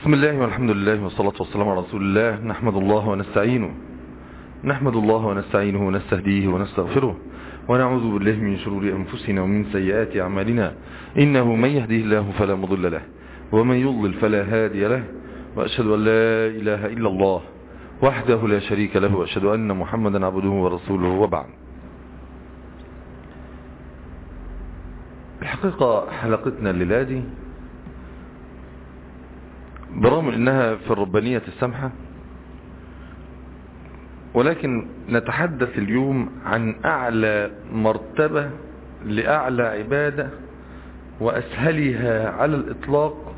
بسم الله والحمد لله والصلاة والسلام على رسول الله نحمد الله ونستعينه نحمد الله ونستعينه ونستهديه ونستغفره ونعوذ بالله من شرور أنفسنا ومن سيئات أعمالنا إنه من يهديه الله فلا مضل له ومن يضلل فلا هادي له وأشهد أن لا إله إلا الله وحده لا شريك له وأشهد أن محمدا عبده ورسوله وبعد الحقيقة حلقتنا الليلة دي برغم انها في الربانية السمحة ولكن نتحدث اليوم عن اعلى مرتبة لاعلى عبادة واسهلها على الاطلاق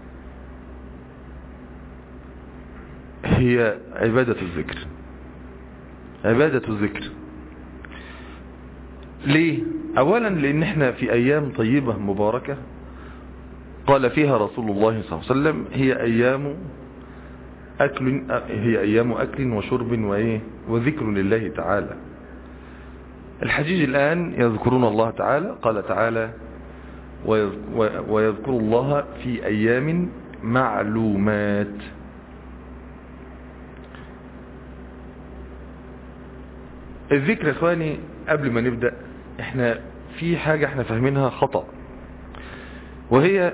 هي عبادة الذكر عبادة الذكر ليه اولا لان احنا في ايام طيبة مباركة قال فيها رسول الله صلى الله عليه وسلم هي ايام اكل هي ايام اكل وشرب وايه وذكر لله تعالى الحجيج الان يذكرون الله تعالى قال تعالى ويذكر الله في ايام معلومات الذكر يا اخواني قبل ما نبدأ احنا في حاجة احنا فاهمينها خطأ وهي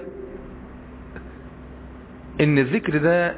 ان الذكر ده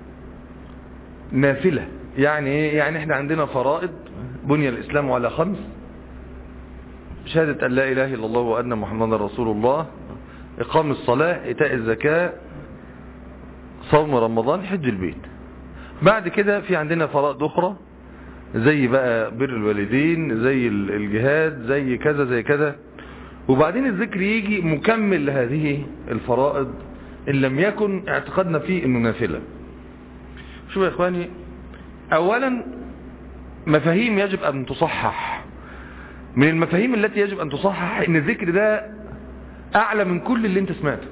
نافلة يعني ايه يعني احنا عندنا فرائض بني الاسلام على خمس شهادة ان لا اله الا الله وان محمد رسول الله اقام الصلاة ايتاء الزكاة صوم رمضان حج البيت بعد كده في عندنا فرائض اخرى زي بقى بر الوالدين زي الجهاد زي كذا زي كذا وبعدين الذكر يجي مكمل لهذه الفرائض ان لم يكن اعتقادنا فيه انه نافلة شوف يا اخواني اولا مفاهيم يجب ان تصحح من المفاهيم التي يجب ان تصحح ان الذكر ده اعلى من كل اللي انت سمعته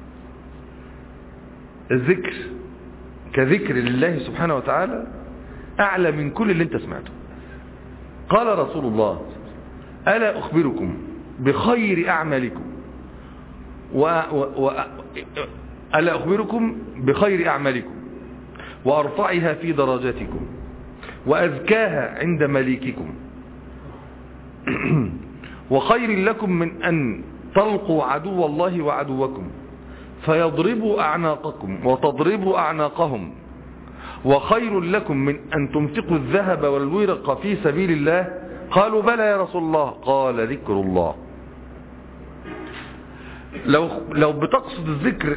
الذكر كذكر لله سبحانه وتعالى اعلى من كل اللي انت سمعته قال رسول الله الا اخبركم بخير اعمالكم و... و... و... ألا أخبركم بخير أعمالكم وأرفعها في درجاتكم وأذكاها عند مليككم وخير لكم من أن تلقوا عدو الله وعدوكم فيضربوا أعناقكم وتضربوا أعناقهم وخير لكم من أن تنفقوا الذهب والورق في سبيل الله قالوا بلى يا رسول الله قال ذكر الله لو لو بتقصد الذكر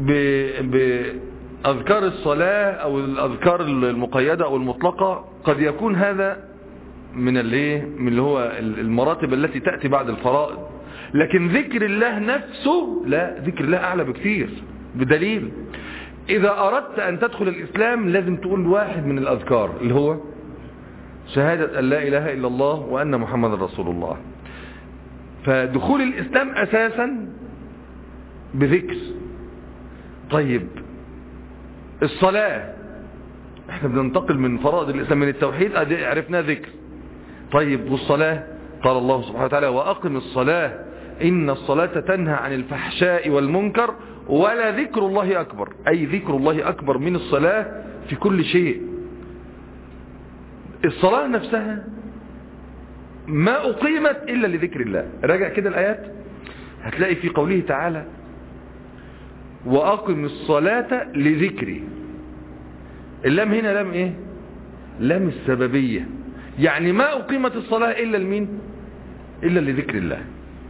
بأذكار الصلاة أو الأذكار المقيدة أو المطلقة قد يكون هذا من الايه من اللي هو المراتب التي تأتي بعد الفرائض لكن ذكر الله نفسه لا ذكر الله أعلى بكثير بدليل إذا أردت أن تدخل الإسلام لازم تقول واحد من الأذكار اللي هو شهادة أن لا إله إلا الله وأن محمد رسول الله فدخول الإسلام أساسا بذكر طيب الصلاة احنا بننتقل من فرائض الإسلام من التوحيد عرفنا ذكر طيب والصلاة قال الله سبحانه وتعالى وأقم الصلاة إن الصلاة تنهى عن الفحشاء والمنكر ولا ذكر الله أكبر أي ذكر الله أكبر من الصلاة في كل شيء الصلاة نفسها ما أقيمت إلا لذكر الله راجع كده الآيات هتلاقي في قوله تعالى وأقم الصلاة لذكري اللام هنا لام ايه لام السببية يعني ما أقيمت الصلاة إلا لمين إلا لذكر الله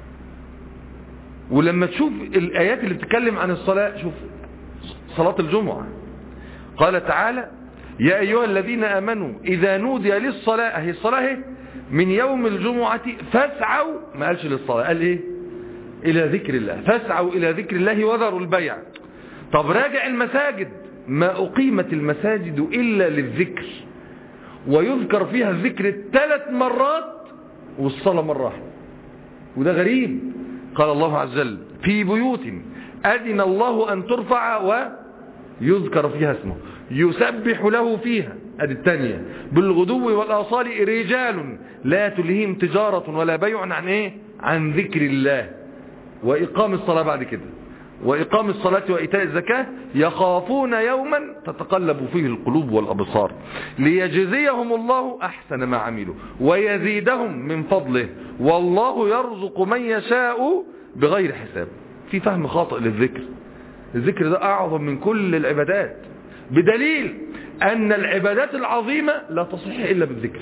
ولما تشوف الآيات اللي بتتكلم عن الصلاة شوف صلاة الجمعة قال تعالى يا أيها الذين آمنوا إذا نودي للصلاة هي الصلاة من يوم الجمعة فاسعوا ما قالش للصلاة قال إيه إلى ذكر الله فاسعوا إلى ذكر الله وذروا البيع طب راجع المساجد ما أقيمت المساجد إلا للذكر ويذكر فيها الذكر ثلاث مرات والصلاة مرة واحدة وده غريب قال الله عز وجل في بيوت أذن الله أن ترفع ويذكر فيها اسمه يسبح له فيها ادي الثانية بالغدو والآصال رجال لا تلهيهم تجارة ولا بيع عن ايه عن ذكر الله وإقام الصلاة بعد كده وإقام الصلاة وإيتاء الزكاة يخافون يوما تتقلب فيه القلوب والأبصار ليجزيهم الله أحسن ما عملوا ويزيدهم من فضله والله يرزق من يشاء بغير حساب في فهم خاطئ للذكر الذكر ده أعظم من كل العبادات بدليل أن العبادات العظيمة لا تصح إلا بالذكر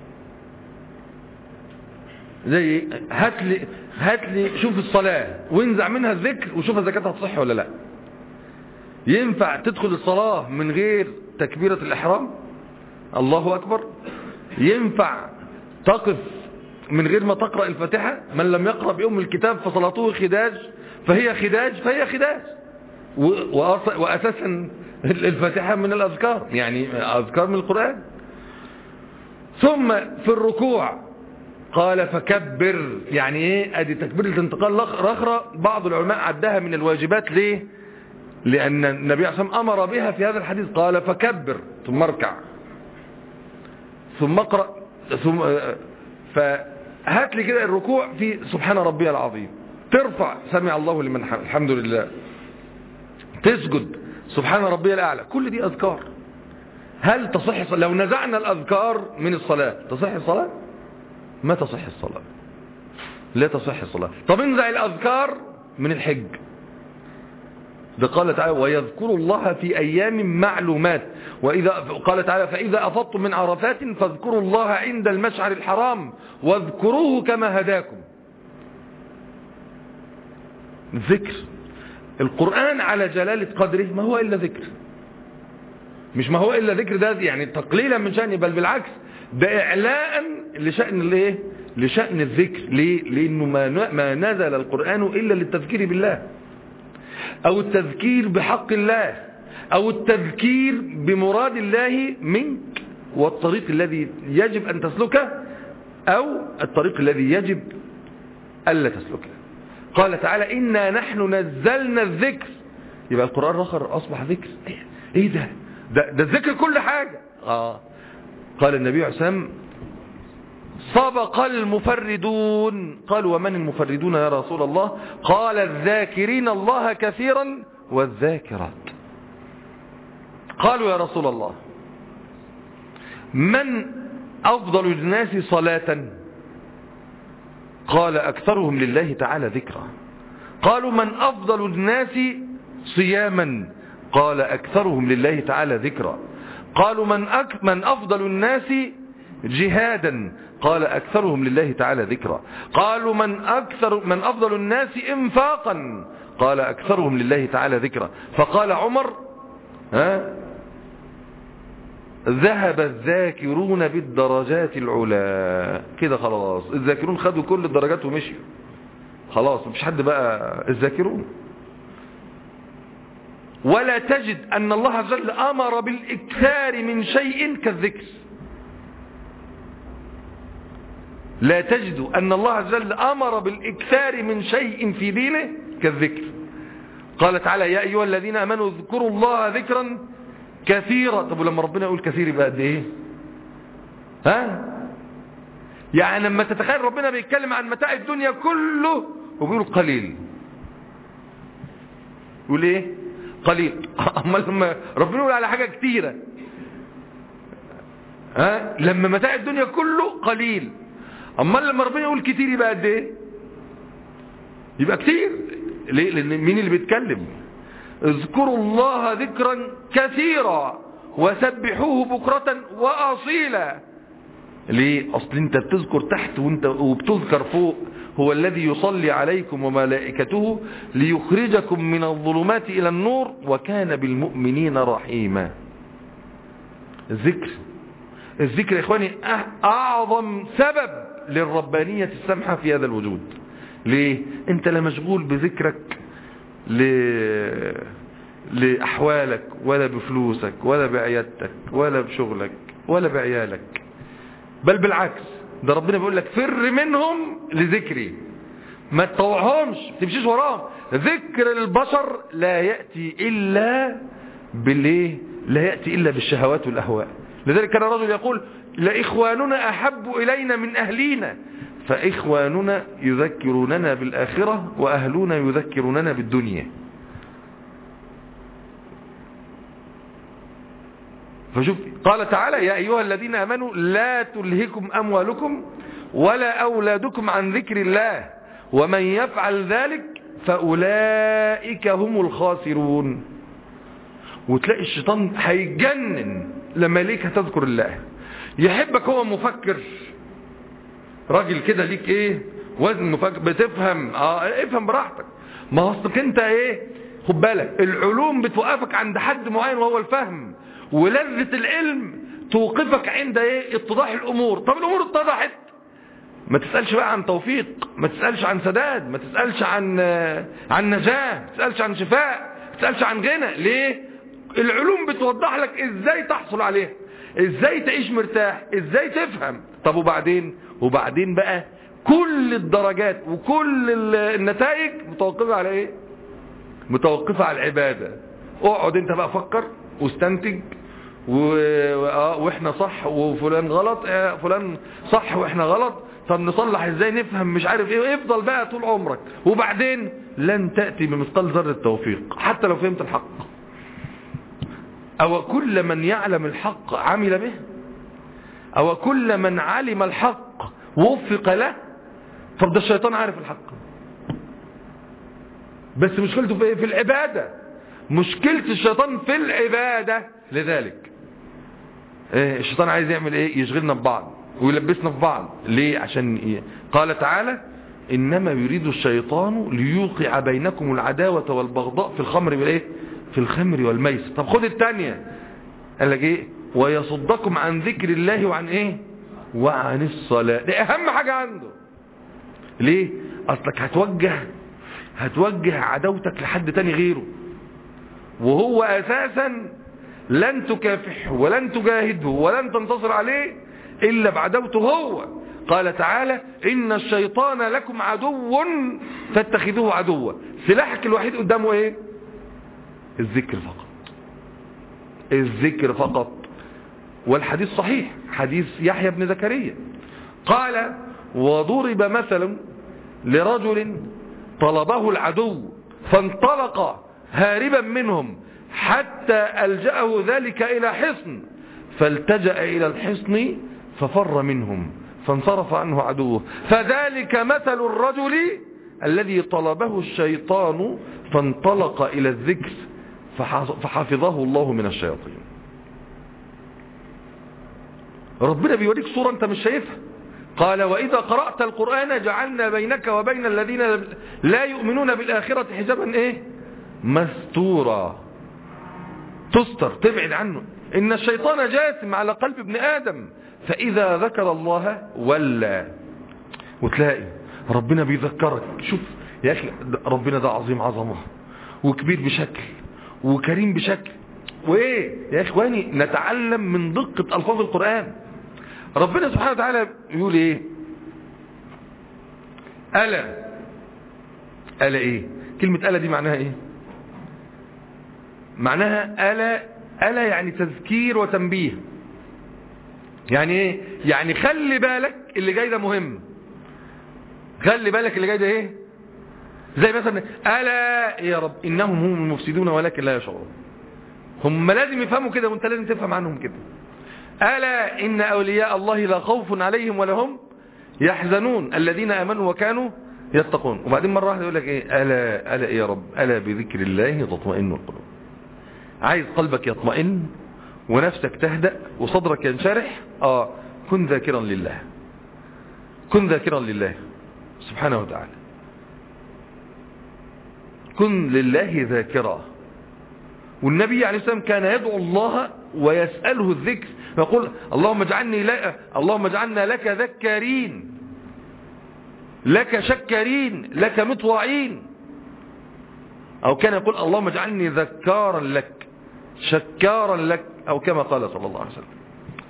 زي هات لي هات لي شوف الصلاة وانزع منها الذكر وشوف زكاتها تصح ولا لا ينفع تدخل الصلاة من غير تكبيرة الإحرام الله أكبر ينفع تقف من غير ما تقرأ الفاتحة من لم يقرأ بأم الكتاب فصلاته خداج فهي خداج فهي خداج وأساسا الفاتحة من الأذكار يعني أذكار من القرآن ثم في الركوع قال فكبر يعني ايه ادي تكبير الانتقال رخرة بعض العلماء عدها من الواجبات ليه لان النبي عليه الصلاة امر بها في هذا الحديث قال فكبر ثم اركع ثم اقرأ ثم فهات لي كده الركوع في سبحان ربي العظيم ترفع سمع الله لمن حمد الحمد لله تسجد سبحان ربي الاعلى كل دي اذكار هل تصح لو نزعنا الاذكار من الصلاة تصح الصلاة ما تصح الصلاة لا تصح الصلاة طب انزع الأذكار من الحج ده قال تعالى ويذكر الله في أيام معلومات وإذا قال تعالى فإذا أفضتم من عرفات فاذكروا الله عند المشعر الحرام واذكروه كما هداكم ذكر القرآن على جلالة قدره ما هو إلا ذكر مش ما هو إلا ذكر ده يعني تقليلا من شأنه بل بالعكس ده إعلاء لشأن الايه لشأن الذكر ليه لأنه ما ما نزل القرآن إلا للتذكير بالله أو التذكير بحق الله أو التذكير بمراد الله منك والطريق الذي يجب أن تسلكه أو الطريق الذي يجب ألا تسلكه قال تعالى إنا نحن نزلنا الذكر يبقى القرآن الآخر أصبح ذكر إيه ده ده, ده الذكر كل حاجة آه قال النبي عليه السلام سبق المفردون قالوا ومن المفردون يا رسول الله قال الذاكرين الله كثيرا والذاكرات قالوا يا رسول الله من أفضل الناس صلاة قال أكثرهم لله تعالى ذكرا قالوا من أفضل الناس صياما قال أكثرهم لله تعالى ذكرا قالوا من, أك من أفضل الناس جهادا قال أكثرهم لله تعالى ذكرا قالوا من, أكثر من أفضل الناس إنفاقا قال أكثرهم لله تعالى ذكرا فقال عمر ها ذهب الذاكرون بالدرجات العلا كده خلاص الذاكرون خدوا كل الدرجات ومشيوا خلاص مش حد بقى الذاكرون ولا تجد أن الله عز وجل أمر بالإكثار من شيء كالذكر لا تجد أن الله عز وجل أمر بالإكثار من شيء في دينه كالذكر قال تعالى يا أيها الذين أمنوا اذكروا الله ذكرا كثيرا طب لما ربنا يقول كثير يبقى قد ايه ها يعني لما تتخيل ربنا بيتكلم عن متاع الدنيا كله وبيقول قليل يقول ايه قليل اما لما ربنا يقول على حاجة كتيرة ها لما متاع الدنيا كله قليل اما لما ربنا يقول كتير يبقى قد ايه يبقى كتير ليه لان مين اللي بيتكلم اذكروا الله ذكرا كثيرا وسبحوه بكرة واصيلا ليه اصل انت بتذكر تحت وانت وبتذكر فوق هو الذي يصلي عليكم وملائكته ليخرجكم من الظلمات الى النور وكان بالمؤمنين رحيما الذكر الذكر يا اخواني اعظم سبب للربانية السمحة في هذا الوجود ليه انت لا مشغول بذكرك ل... لأحوالك ولا بفلوسك ولا بعيادتك ولا بشغلك ولا بعيالك بل بالعكس ده ربنا بيقول لك فر منهم لذكري ما تطوعهمش تمشيش وراهم ذكر البشر لا يأتي إلا بالايه لا يأتي إلا بالشهوات والأهواء لذلك كان الرجل يقول لإخواننا أحب إلينا من أهلينا فإخواننا يذكروننا بالآخرة وأهلنا يذكروننا بالدنيا فشوف قال تعالى يا أيها الذين آمنوا لا تلهكم أموالكم ولا أولادكم عن ذكر الله ومن يفعل ذلك فأولئك هم الخاسرون وتلاقي الشيطان هيتجنن لما ليك هتذكر الله يحبك هو مفكر راجل كده ليك ايه وزن مفكر بتفهم اه افهم براحتك ما هو اصلك انت ايه خد بالك العلوم بتوقفك عند حد معين وهو الفهم ولذة العلم توقفك عند ايه اتضاح الامور طب الامور اتضحت ما تسألش بقى عن توفيق ما تسألش عن سداد ما تسألش عن عن نجاة ما تسألش عن شفاء ما تسألش عن غنى ليه العلوم بتوضح لك ازاي تحصل عليها ازاي تعيش مرتاح ازاي تفهم طب وبعدين وبعدين بقى كل الدرجات وكل النتائج متوقفة على ايه متوقفة على العبادة اقعد انت بقى فكر واستنتج و... آه واحنا صح وفلان غلط آه فلان صح واحنا غلط طب نصلح ازاي نفهم مش عارف ايه افضل بقى طول عمرك وبعدين لن تأتي بمثقال ذرة توفيق حتى لو فهمت الحق او كل من يعلم الحق عمل به او كل من علم الحق وفق له طب ده الشيطان عارف الحق بس مشكلته في ايه في العبادة مشكلة الشيطان في العبادة لذلك إيه الشيطان عايز يعمل ايه يشغلنا ببعض ويلبسنا في بعض ليه عشان إيه؟ قال تعالى انما يريد الشيطان ليوقع بينكم العداوة والبغضاء في الخمر والايه في الخمر والميسر طب خد التانية قال لك ايه ويصدكم عن ذكر الله وعن ايه وعن الصلاة دي اهم حاجة عنده ليه اصلك هتوجه هتوجه عداوتك لحد تاني غيره وهو اساسا لن تكافحه ولن تجاهده ولن تنتصر عليه الا بعداوته هو قال تعالى ان الشيطان لكم عدو فاتخذوه عدوا سلاحك الوحيد قدامه ايه الذكر فقط الذكر فقط والحديث صحيح حديث يحيى بن زكريا قال وضرب مثل لرجل طلبه العدو فانطلق هاربا منهم حتى ألجأه ذلك إلى حصن فالتجأ إلى الحصن ففر منهم فانصرف عنه عدوه فذلك مثل الرجل الذي طلبه الشيطان فانطلق إلى الذكر فحفظه الله من الشياطين ربنا بيوريك صورة انت مش شايفها قال وإذا قرأت القرآن جعلنا بينك وبين الذين لا يؤمنون بالآخرة حجابا ايه مستورا تستر تبعد عنه إن الشيطان جاثم على قلب ابن آدم فإذا ذكر الله ولا وتلاقي ربنا بيذكرك شوف يا أخي ربنا ده عظيم عظمه وكبير بشكل وكريم بشكل وايه يا اخواني نتعلم من دقة الفاظ القرآن ربنا سبحانه وتعالى يقول ايه ألا ألا ايه كلمة ألا دي معناها ايه معناها ألا ألا يعني تذكير وتنبيه يعني ايه يعني خلي بالك اللي جاي ده مهم خلي بالك اللي جاي ده ايه زي مثلا ألا يا رب إنهم هم المفسدون ولكن لا يشعرون هم لازم يفهموا كده وانت لازم تفهم عنهم كده ألا إن أولياء الله لا خوف عليهم ولا هم يحزنون الذين آمنوا وكانوا يتقون وبعدين مرة واحدة يقول لك إيه ألا, ألا يا رب ألا بذكر الله تطمئن القلوب عايز قلبك يطمئن ونفسك تهدأ وصدرك ينشرح آه كن ذاكرا لله كن ذاكرا لله سبحانه وتعالى كن لله ذاكرا والنبي عليه السلام كان يدعو الله ويسأله الذكر يقول اللهم اجعلني لك اللهم اجعلنا لك ذكارين لك شكارين لك مطوعين أو كان يقول اللهم اجعلني ذكارا لك شكارا لك أو كما قال صلى الله عليه وسلم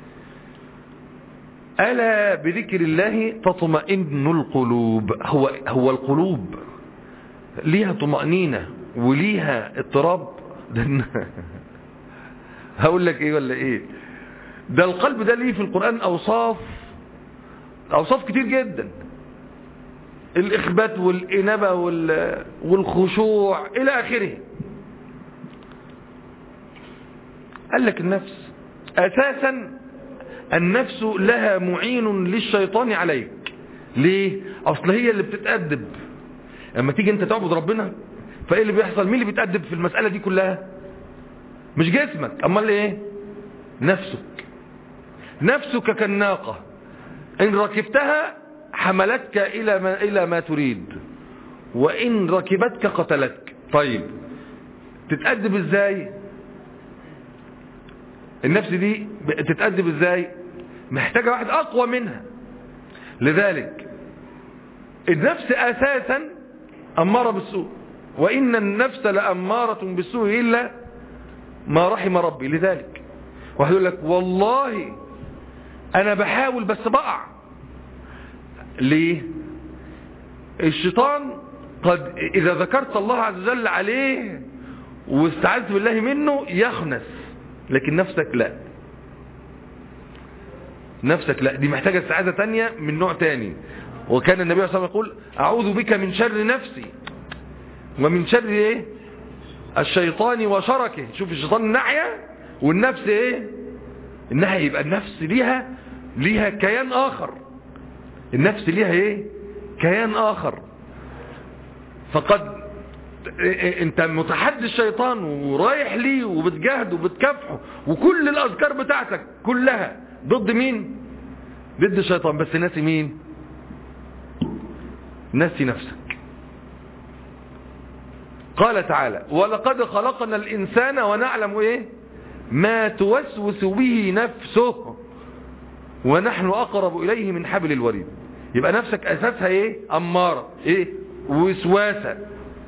ألا بذكر الله تطمئن القلوب هو, هو القلوب ليها طمأنينة وليها اضطراب ده هقول لك ايه ولا ايه ده القلب ده ليه في القرآن اوصاف اوصاف كتير جدا الاخبات والانابة والخشوع الى اخره قال لك النفس أساسا النفس لها معين للشيطان عليك ليه أصل هي اللي بتتأدب لما تيجي انت تعبد ربنا فايه اللي بيحصل مين اللي بيتأدب في المسألة دي كلها مش جسمك امال ايه نفسك نفسك كالناقة ان ركبتها حملتك الى ما, إلى ما تريد وان ركبتك قتلتك طيب تتأدب ازاي النفس دي تتأدب ازاي محتاجة واحد اقوى منها لذلك النفس اساسا امارة بالسوء وان النفس لامارة بالسوء الا ما رحم ربي لذلك واحد يقول لك والله انا بحاول بس بقع ليه الشيطان قد اذا ذكرت الله عز وجل عليه واستعذت بالله منه يخنس لكن نفسك لا نفسك لا دي محتاجة استعاذة تانية من نوع تاني وكان النبي صلى الله عليه وسلم يقول اعوذ بك من شر نفسي ومن شر ايه الشيطان وشركه شوف الشيطان الناحية والنفس ايه الناحية يبقى النفس ليها ليها كيان اخر النفس ليها ايه كيان اخر فقد انت متحدي الشيطان ورايح ليه وبتجاهده وبتكافحه وكل الاذكار بتاعتك كلها ضد مين ضد الشيطان بس ناسي مين ناسي نفسك قال تعالى ولقد خلقنا الإنسان ونعلم إيه ما توسوس به نفسه ونحن أقرب إليه من حبل الوريد يبقى نفسك أساسها إيه أمارة إيه وسواسة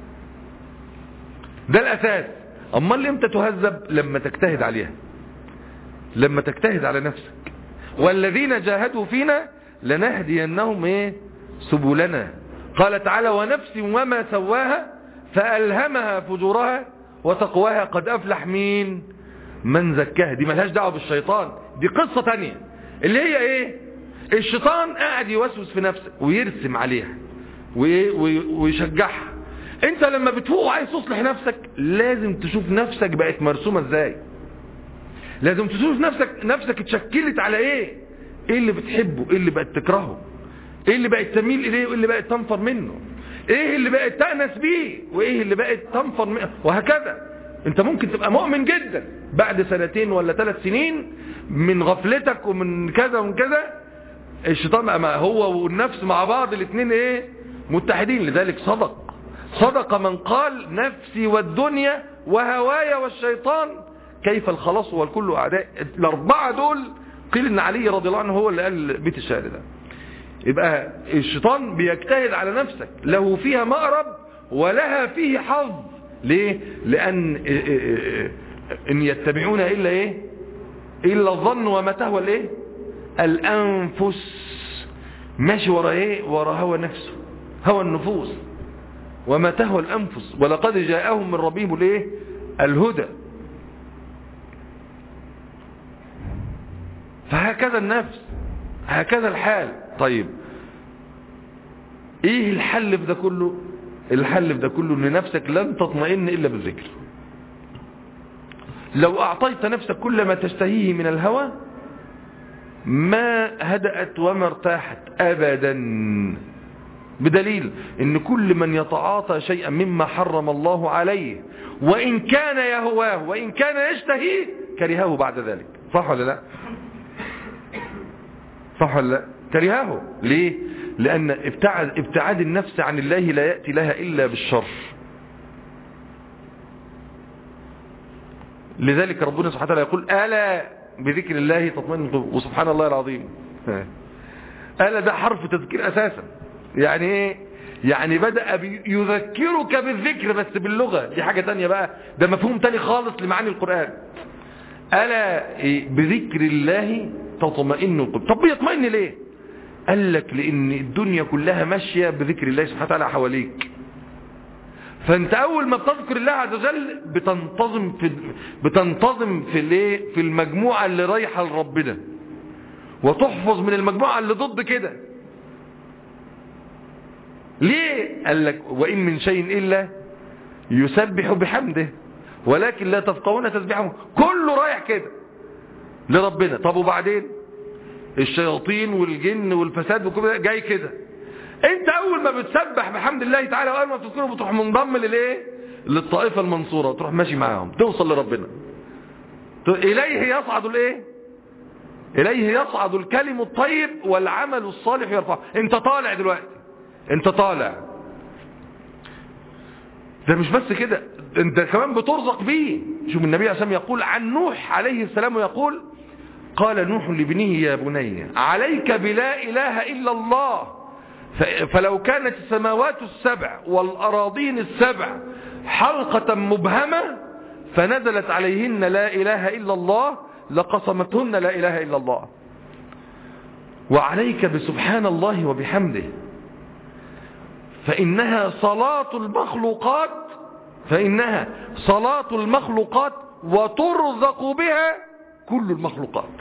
ده الأساس أما اللي امتى تهذب لما تجتهد عليها لما تجتهد على نفسك والذين جاهدوا فينا لنهدينهم إيه سبلنا قال تعالى ونفس وما سواها فألهمها فجورها وتقواها قد أفلح مين من زكاها دي ملهاش دعوة بالشيطان دي قصة تانية اللي هي ايه الشيطان قاعد يوسوس في نفسك ويرسم عليها ويشجعها انت لما بتفوق وعايز تصلح نفسك لازم تشوف نفسك بقت مرسومة ازاي لازم تشوف نفسك نفسك اتشكلت على ايه ايه اللي بتحبه ايه اللي بقت تكرهه ايه اللي بقت تميل اليه وايه اللي بقت تنفر منه ايه اللي بقت تأنس بيه وايه اللي بقت تنفر منه وهكذا انت ممكن تبقى مؤمن جدا بعد سنتين ولا ثلاث سنين من غفلتك ومن كذا ومن كذا الشيطان ما هو والنفس مع بعض الاثنين ايه متحدين لذلك صدق صدق من قال نفسي والدنيا وهوايا والشيطان كيف الخلاص والكل اعداء الاربعه دول قيل ان علي رضي الله عنه هو اللي قال بيت الشعر ده يبقى الشيطان بيجتهد على نفسك له فيها مأرب ولها فيه حظ ليه لأن إن يتبعون إلا إيه إلا الظن وما تهوى الإيه الأنفس ماشي ورا إيه ورا هوى نفسه هوى النفوس وما تهوى الأنفس ولقد جاءهم من ربهم الإيه الهدى فهكذا النفس هكذا الحال طيب ايه الحل في ده كله الحل في ده كله ان نفسك لن تطمئن الا بالذكر لو اعطيت نفسك كل ما تشتهيه من الهوى ما هدأت وما ارتاحت ابدا بدليل ان كل من يتعاطى شيئا مما حرم الله عليه وان كان يهواه وان كان يشتهيه كرهه بعد ذلك صح ولا لا صح ولا لا كرهه ليه لأن ابتعاد, ابتعاد النفس عن الله لا يأتي لها إلا بالشر لذلك ربنا سبحانه وتعالى يقول ألا بذكر الله تطمئن القلوب وسبحان الله العظيم ألا ده حرف تذكير أساسا يعني ايه يعني بدأ يذكرك بالذكر بس باللغة دي حاجة تانية بقى ده مفهوم تاني خالص لمعاني القرآن ألا بذكر الله تطمئن القلوب طب بيطمئن ليه قال لك لان الدنيا كلها ماشية بذكر الله سبحانه وتعالى حواليك فانت اول ما بتذكر الله عز وجل بتنتظم في بتنتظم في الايه في المجموعه اللي رايحه لربنا وتحفظ من المجموعه اللي ضد كده ليه قال لك وان من شيء الا يسبح بحمده ولكن لا تفقهون تسبحهم كله رايح كده لربنا طب وبعدين الشياطين والجن والفساد وكل ده جاي كده انت اول ما بتسبح بحمد الله تعالى واول ما بتذكره بتروح منضم للايه للطائفة المنصورة وتروح ماشي معاهم توصل لربنا اليه يصعد الايه اليه يصعد الكلم الطيب والعمل الصالح يرفعه انت طالع دلوقتي انت طالع ده مش بس كده انت كمان بترزق بيه شوف النبي عليه الصلاه يقول عن نوح عليه السلام يقول قال نوح لابنه يا بني عليك بلا اله الا الله فلو كانت السماوات السبع والأراضين السبع حلقة مبهمة فنزلت عليهن لا إله إلا الله لقصمتهن لا إله إلا الله وعليك بسبحان الله وبحمده فإنها صلاة المخلوقات فإنها صلاة المخلوقات وترزق بها كل المخلوقات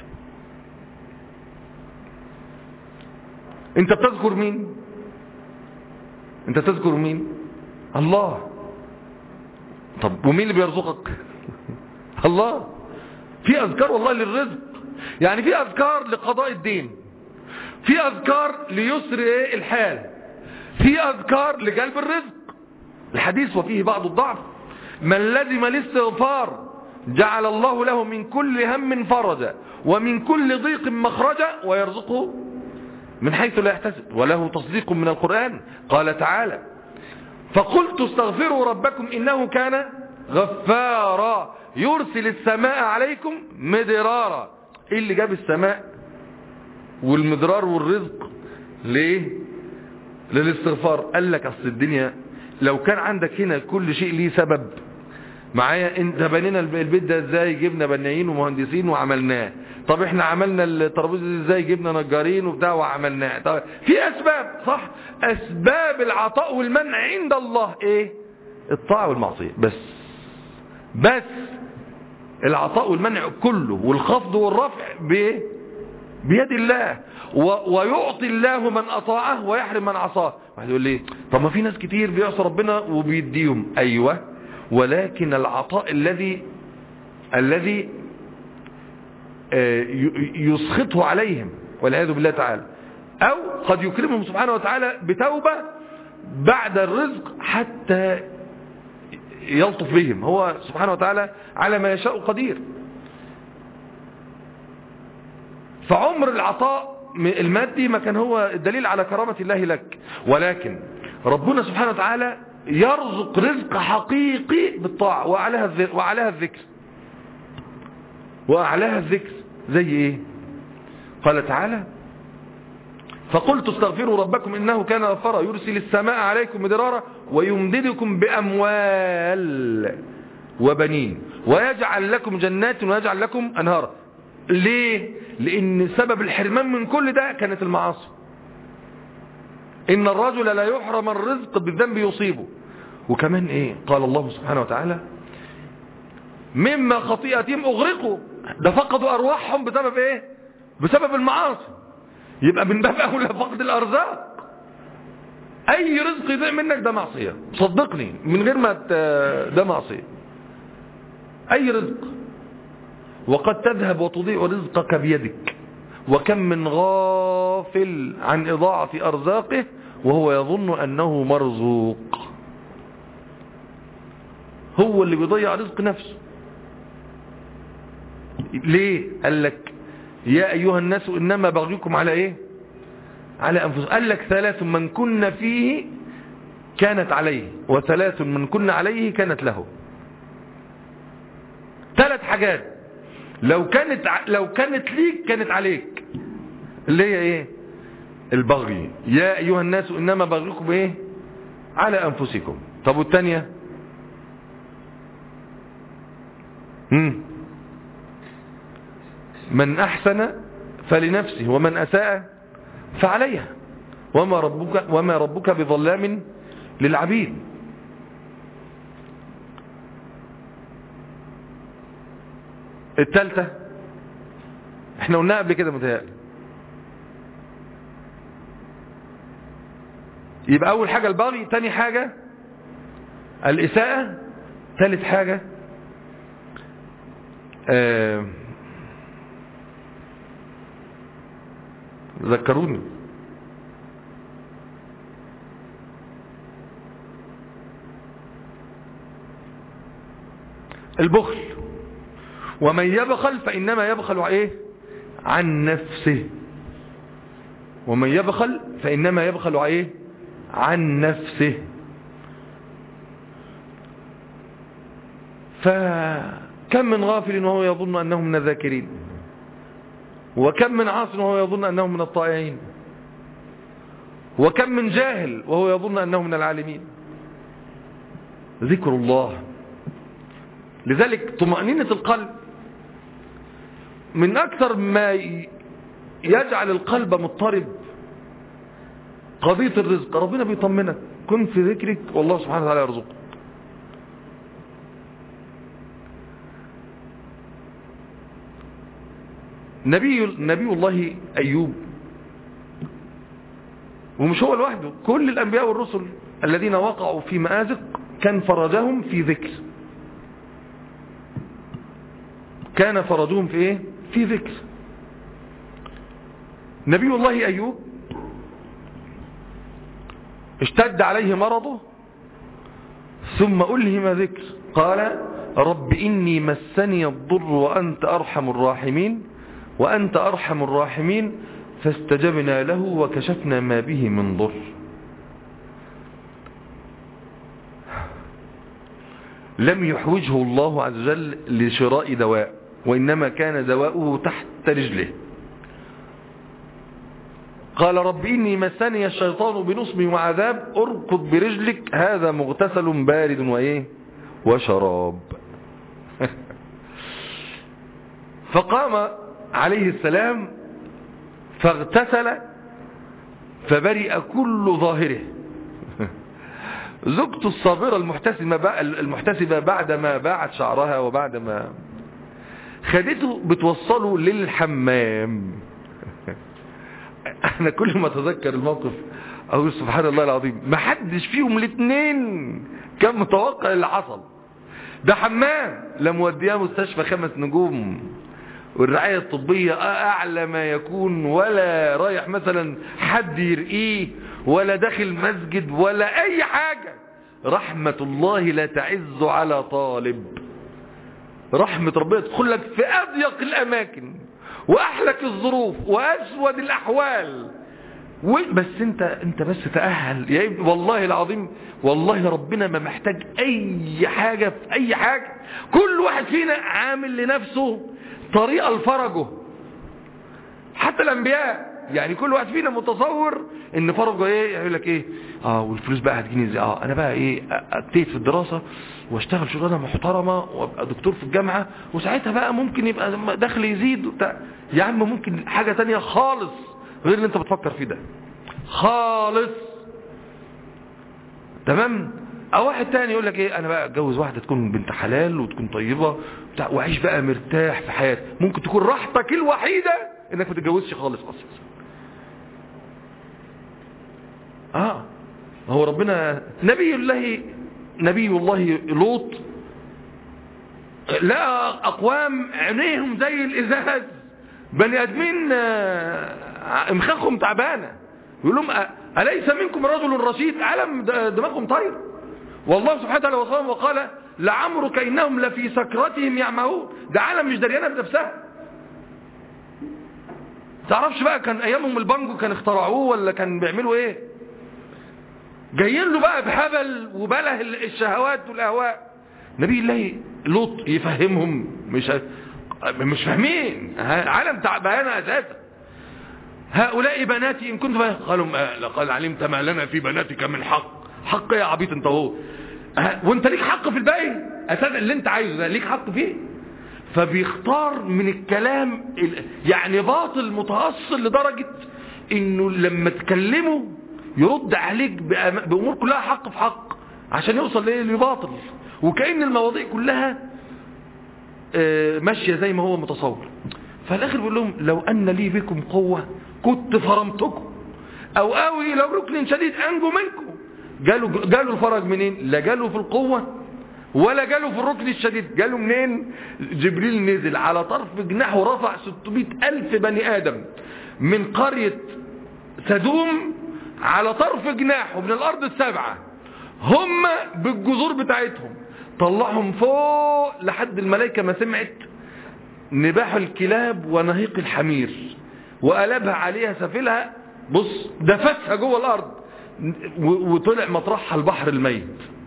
انت بتذكر مين انت تذكر مين الله طب ومين اللي بيرزقك الله في اذكار والله للرزق يعني في اذكار لقضاء الدين في اذكار ليسر ايه الحال في اذكار لجلب الرزق الحديث وفيه بعض الضعف من لزم الاستغفار جعل الله له من كل هم فرجا ومن كل ضيق مخرجا ويرزقه من حيث لا يحتسب وله تصديق من القرآن قال تعالى فقلت استغفروا ربكم إنه كان غفارا يرسل السماء عليكم مدرارا ايه اللي جاب السماء والمدرار والرزق ليه للاستغفار قال لك اصل الدنيا لو كان عندك هنا كل شيء ليه سبب معايا انت بنينا البيت ده ازاي جبنا بنايين ومهندسين وعملناه طب احنا عملنا الترابيزه دي ازاي جبنا نجارين وبتاع وعملناه طب في اسباب صح اسباب العطاء والمنع عند الله ايه الطاعه والمعصيه بس بس العطاء والمنع كله والخفض والرفع بايه بيد الله و... ويعطي الله من اطاعه ويحرم من عصاه واحد يقول لي طب ما في ناس كتير بيعصوا ربنا وبيديهم ايوه ولكن العطاء الذي الذي يسخطه عليهم والعياذ بالله تعالى او قد يكرمهم سبحانه وتعالى بتوبة بعد الرزق حتى يلطف بهم هو سبحانه وتعالى على ما يشاء قدير فعمر العطاء المادي ما كان هو الدليل على كرامة الله لك ولكن ربنا سبحانه وتعالى يرزق رزق حقيقي بالطاعة وأعلاها وأعلاها الذكر وأعلاها الذكر زي إيه قال تعالى فقلت استغفروا ربكم إنه كان غفارا يرسل السماء عليكم مدرارا ويمددكم بأموال وبنين ويجعل لكم جنات ويجعل لكم أنهارا ليه لأن سبب الحرمان من كل ده كانت المعاصي إن الرجل لا يحرم الرزق بالذنب يصيبه وكمان إيه قال الله سبحانه وتعالى مما خطيئتهم أغرقوا ده فقدوا أرواحهم بسبب إيه بسبب المعاصي يبقى من باب أولى فقد الأرزاق أي رزق يضيع منك ده معصية صدقني من غير ما ده معصية أي رزق وقد تذهب وتضيع رزقك بيدك وكم من غافل عن إضاعة أرزاقه وهو يظن أنه مرزوق هو اللي بيضيع رزق نفسه ليه قال لك يا أيها الناس إنما بغيكم على إيه على أنفسهم قال لك ثلاث من كنا فيه كانت عليه وثلاث من كنا عليه كانت له ثلاث حاجات لو كانت لو كانت ليك كانت عليك اللي هي ايه البغي يا ايها الناس انما بغيكم ايه على انفسكم طب والثانيه هم من احسن فلنفسه ومن اساء فعليها وما ربك وما ربك بظلام للعبيد الثالثة احنا قلناها قبل كده متهيألي يبقى اول حاجة البغي تاني حاجة الاساءة ثالث حاجة آه ذكروني البخل ومن يبخل فإنما يبخل ايه عن نفسه ومن يبخل فإنما يبخل ايه عن نفسه فكم من غافل وهو يظن أنه من الذاكرين وكم من عاص وهو يظن أنه من الطائعين وكم من جاهل وهو يظن أنه من العالمين ذكر الله لذلك طمأنينة القلب من أكثر ما يجعل القلب مضطرب قضية الرزق ربنا بيطمنك كن في ذكرك والله سبحانه وتعالى يرزقك نبي, نبي الله أيوب ومش هو لوحده كل الأنبياء والرسل الذين وقعوا في مآزق كان فرجهم في ذكر كان فرجهم في ايه في ذكر نبي الله أيوب اشتد عليه مرضه ثم ألهم ذكر قال رب إني مسني الضر وأنت أرحم الراحمين وأنت أرحم الراحمين فاستجبنا له وكشفنا ما به من ضر لم يحوجه الله عز وجل لشراء دواء وإنما كان دواؤه تحت رجله قال رب إني مسني الشيطان بنصب وعذاب اركض برجلك هذا مغتسل بارد وإيه وشراب فقام عليه السلام فاغتسل فبرئ كل ظاهره زوجته الصابرة المحتسبة المحتسبة بعدما باعت شعرها وبعدما خدته بتوصله للحمام انا كل ما اتذكر الموقف اقول سبحان الله العظيم ما حدش فيهم الاثنين كان متوقع اللي حصل ده حمام لا مودياه مستشفى خمس نجوم والرعاية الطبية اعلى ما يكون ولا رايح مثلا حد يرقيه ولا داخل مسجد ولا اي حاجة رحمة الله لا تعز على طالب رحمة ربنا تدخل لك في اضيق الاماكن واحلك الظروف واسود الاحوال بس انت انت بس تأهل يا ابني والله العظيم والله ربنا ما محتاج اي حاجة في اي حاجة كل واحد فينا عامل لنفسه طريقة لفرجه حتى الانبياء يعني كل واحد فينا متصور ان فرجه ايه يقول لك ايه اه والفلوس بقى هتجيني ازاي اه انا بقى ايه ابتدي في الدراسة واشتغل شغلانه محترمة وابقى دكتور في الجامعة وساعتها بقى ممكن يبقى دخل يزيد وبتاع يا عم ممكن حاجة تانية خالص غير اللي انت بتفكر فيه ده خالص تمام او واحد تاني يقول لك ايه انا بقى اتجوز واحدة تكون بنت حلال وتكون طيبة بتاع واعيش بقى مرتاح في حياتي ممكن تكون راحتك الوحيدة انك ما تتجوزش خالص اصلا اه هو ربنا نبي الله نبي الله لوط لا اقوام عينيهم زي الازاز بني ادمين امخاخهم تعبانه يقول لهم اليس منكم رجل رشيد علم دماغهم طير والله سبحانه وتعالى وصلهم وقال لعمرك انهم لفي سكرتهم يعمهون ده عالم مش دريانه بنفسها تعرفش بقى كان ايامهم البانجو كان اخترعوه ولا كان بيعملوا ايه جايين له بقى بهبل وبله الشهوات والاهواء نبي الله لوط يفهمهم مش مش فاهمين عالم تعبانه اساسا هؤلاء بناتي ان كنت قالوا لقد علمت ما لنا في بناتك من حق حق يا عبيط انت هو وانت ليك حق في الباقي اساسا اللي انت عايزه ده ليك حق فيه فبيختار من الكلام يعني باطل متأصل لدرجة انه لما تكلمه يرد عليك بامور كلها حق في حق عشان يوصل ليه لباطل وكأن المواضيع كلها ماشية زي ما هو متصور فالاخر بيقول لهم لو ان لي بكم قوة كنت فرمتكم او اوي الى ركن شديد انجو منكم جاله جاله الفرج منين لا جاله في القوة ولا جاله في الركن الشديد جاله منين جبريل نزل على طرف جناحه ورفع 600 ألف بني آدم من قرية سدوم على طرف جناحه من الارض السبعة هم بالجذور بتاعتهم طلعهم فوق لحد الملائكة ما سمعت نباح الكلاب ونهيق الحمير وقلبها عليها سفلها بص دفتها جوه الارض وطلع مطرحها البحر الميت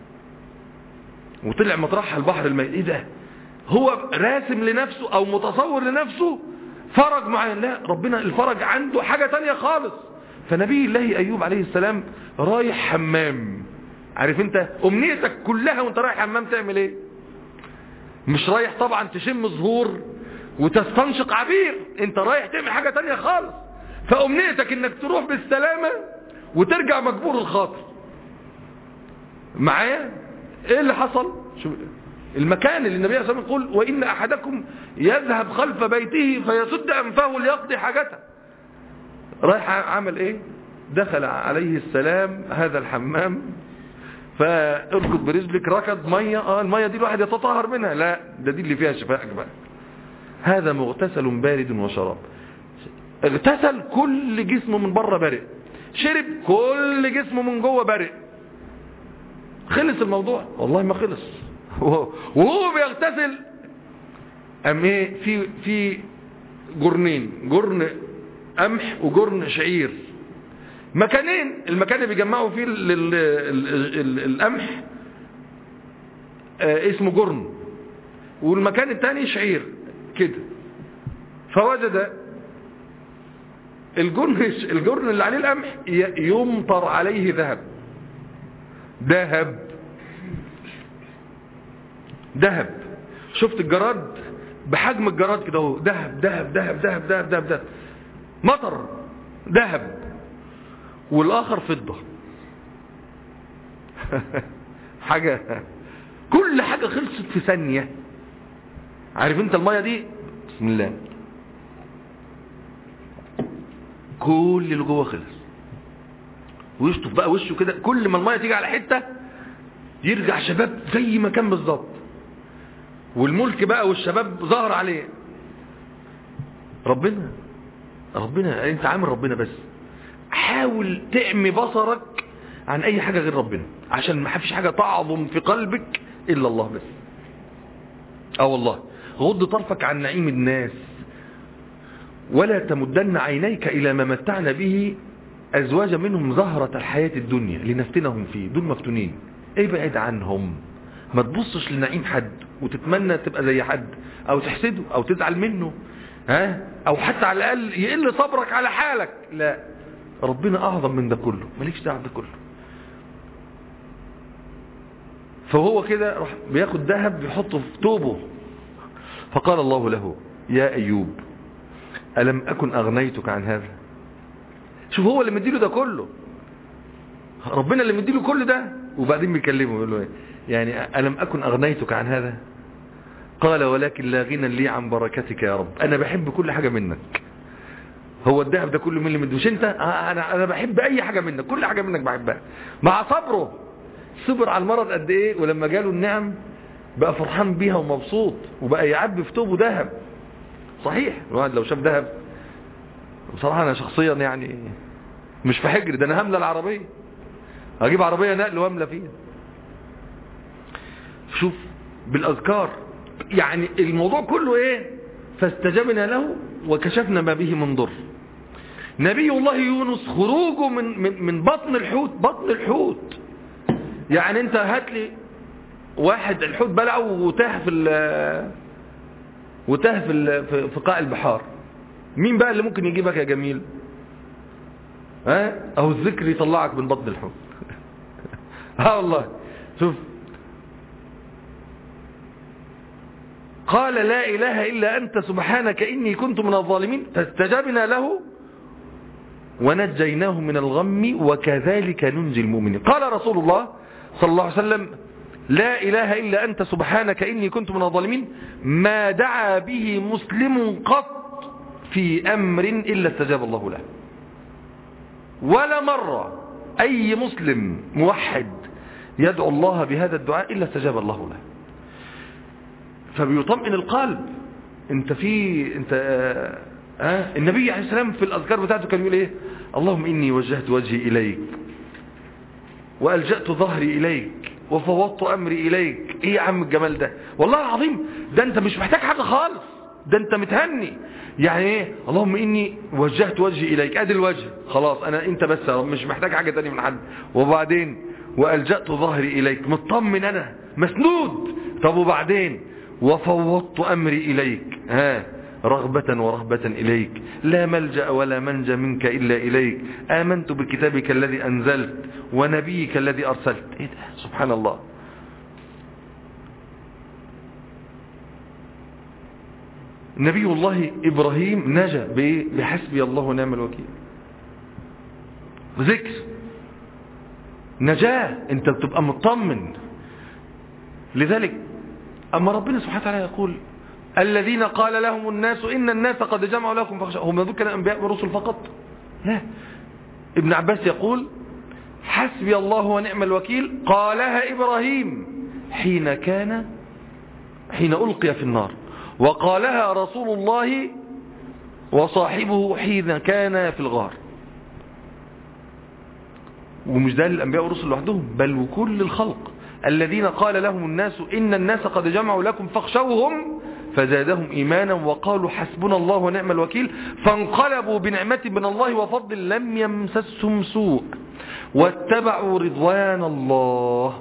وطلع مطرحها البحر الميت ايه ده هو راسم لنفسه او متصور لنفسه فرج معين لا ربنا الفرج عنده حاجة تانية خالص فنبي الله ايوب عليه السلام رايح حمام عارف انت امنيتك كلها وانت رايح حمام تعمل ايه مش رايح طبعا تشم زهور وتستنشق عبير انت رايح تعمل حاجة تانية خالص فامنيتك انك تروح بالسلامة وترجع مجبور الخاطر معايا ايه اللي حصل شو المكان اللي النبي صلى الله عليه وسلم يقول وان احدكم يذهب خلف بيته فيسد انفه ليقضي حاجته رايح عمل ايه دخل عليه السلام هذا الحمام فاركض برجلك ركض ميه اه الميه دي الواحد يتطهر منها لا ده دي اللي فيها شفاء بقى هذا مغتسل بارد وشراب اغتسل كل جسمه من بره برئ شرب كل جسمه من جوه برئ خلص الموضوع والله ما خلص وهو بيغتسل ام ايه في في جرنين جرن قمح وجرن شعير مكانين المكان اللي بيجمعوا فيه ال ال ال القمح آه اسمه جرن والمكان الثاني شعير كده فوجد الجرن الجرن اللي عليه القمح يمطر عليه ذهب ذهب ذهب شفت الجراد بحجم الجراد كده اهو ذهب ذهب ذهب ذهب ذهب ذهب ذهب مطر ذهب والاخر فضة حاجة كل حاجة خلصت في ثانية عارف انت المية دي بسم الله كل اللي جوه خلص ويشطف بقى وشه كده كل ما المية تيجي على حتة يرجع شباب زي ما كان بالظبط والملك بقى والشباب ظهر عليه ربنا ربنا انت عامل ربنا بس حاول تعمي بصرك عن اي حاجة غير ربنا عشان ما فيش حاجة تعظم في قلبك الا الله بس اه والله غض طرفك عن نعيم الناس ولا تمدن عينيك الى ما متعنا به ازواجا منهم زهرة الحياة الدنيا لنفتنهم فيه دول مفتونين ابعد عنهم ما تبصش لنعيم حد وتتمنى تبقى زي حد او تحسده او تزعل منه ها او حتى على الاقل يقل صبرك على حالك لا ربنا اعظم من ده كله مالكش دعوه ده كله فهو كده راح بياخد ذهب بيحطه في توبه فقال الله له يا ايوب الم اكن اغنيتك عن هذا شوف هو اللي مديله ده كله ربنا اللي مديله كل ده وبعدين بيكلمه يقول له ايه يعني الم اكن اغنيتك عن هذا قال ولكن لا غنى لي عن بركتك يا رب انا بحب كل حاجة منك هو الذهب ده كله من اللي مدوش انت انا انا بحب اي حاجة منك كل حاجة منك بحبها مع صبره صبر على المرض قد ايه ولما جاله النعم بقى فرحان بيها ومبسوط وبقى يعبي في توبه ذهب صحيح الواحد لو شاف ذهب بصراحة انا شخصيا يعني مش في حجر ده انا هملى العربية هجيب عربية نقل واملى فيها شوف بالاذكار يعني الموضوع كله ايه فاستجبنا له وكشفنا ما به من ضر نبي الله يونس خروجه من, من, من بطن الحوت بطن الحوت يعني انت هات لي واحد الحوت بلعه وتاه في وتاه في في قاع البحار مين بقى اللي ممكن يجيبك يا جميل ها اهو الذكر يطلعك من بطن الحوت ها والله شوف قال لا إله إلا أنت سبحانك إني كنت من الظالمين فاستجبنا له ونجيناه من الغم وكذلك ننجي المؤمنين قال رسول الله صلى الله عليه وسلم لا إله إلا أنت سبحانك إني كنت من الظالمين ما دعا به مسلم قط في أمر إلا استجاب الله له ولا مرة أي مسلم موحد يدعو الله بهذا الدعاء إلا استجاب الله له فبيطمئن القلب انت في انت ها النبي عليه السلام في الأذكار بتاعته كان يقول إيه اللهم إني وجهت وجهي إليك وألجأت ظهري إليك وفوضت أمري إليك إيه يا عم الجمال ده والله العظيم ده أنت مش محتاج حاجة خالص ده أنت متهني يعني إيه اللهم إني وجهت وجهي إليك أدي الوجه خلاص أنا أنت بس يا رب مش محتاج حاجة تانية من حد وبعدين وألجأت ظهري إليك مطمن أنا مسنود طب وبعدين وفوضت أمري إليك ها رغبة ورهبة إليك لا ملجأ ولا منجى منك إلا إليك آمنت بكتابك الذي أنزلت ونبيك الذي أرسلت إيه ده سبحان الله نبي الله إبراهيم نجا بحسبي الله ونعم الوكيل ذكر نجاة انت بتبقى مطمن لذلك أما ربنا سبحانه وتعالى يقول الذين قال لهم الناس إن الناس قد جمعوا لكم فخشوا هم ذكر الأنبياء ورسل فقط لا ابن عباس يقول حسبي الله ونعم الوكيل قالها إبراهيم حين كان حين ألقي في النار وقالها رسول الله وصاحبه حين كان في الغار ومش ده للأنبياء والرسل لوحدهم بل وكل الخلق الذين قال لهم الناس إن الناس قد جمعوا لكم فاخشوهم فزادهم إيمانا وقالوا حسبنا الله ونعم الوكيل فانقلبوا بنعمة من الله وفضل لم يمسسهم سوء واتبعوا رضوان الله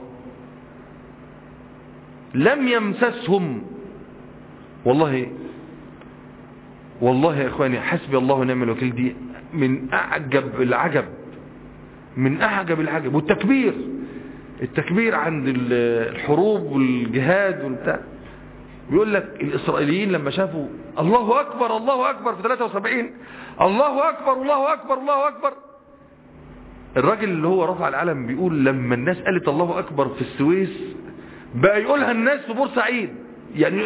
لم يمسسهم والله والله يا إخواني حسبي الله ونعم الوكيل دي من أعجب العجب من أعجب العجب والتكبير التكبير عند الحروب والجهاد والبتاع بيقول لك الإسرائيليين لما شافوا الله أكبر الله أكبر في 73 الله أكبر الله أكبر الله أكبر الراجل اللي هو رفع العلم بيقول لما الناس قالت الله أكبر في السويس بقى يقولها الناس في بورسعيد يعني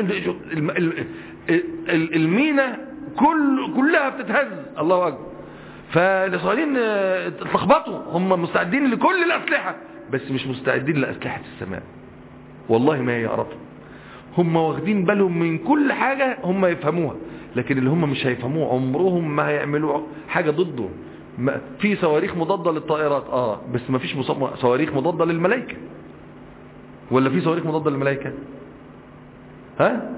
المينا كل كلها بتتهز الله أكبر فالإسرائيليين اتلخبطوا هم مستعدين لكل الأسلحة بس مش مستعدين لأسلحة السماء والله ما يعرفوا هم واخدين بالهم من كل حاجة هم يفهموها لكن اللي هم مش هيفهموه عمرهم ما هيعملوا حاجة ضده في صواريخ مضادة للطائرات اه بس ما فيش صواريخ مضادة للملائكة ولا في صواريخ مضادة للملائكة ها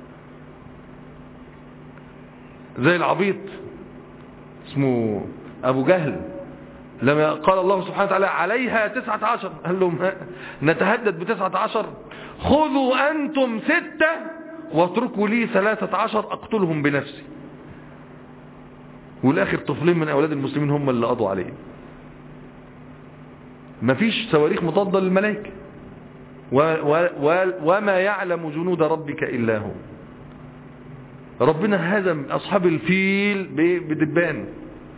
زي العبيط اسمه ابو جهل لما قال الله سبحانه وتعالى عليها تسعة عشر قال لهم نتهدد بتسعة عشر خذوا أنتم ستة واتركوا لي ثلاثة عشر أقتلهم بنفسي والآخر طفلين من أولاد المسلمين هم اللي قضوا عليه مفيش صواريخ مضادة للملائكة و و و وما يعلم جنود ربك إلا هو ربنا هزم أصحاب الفيل بدبان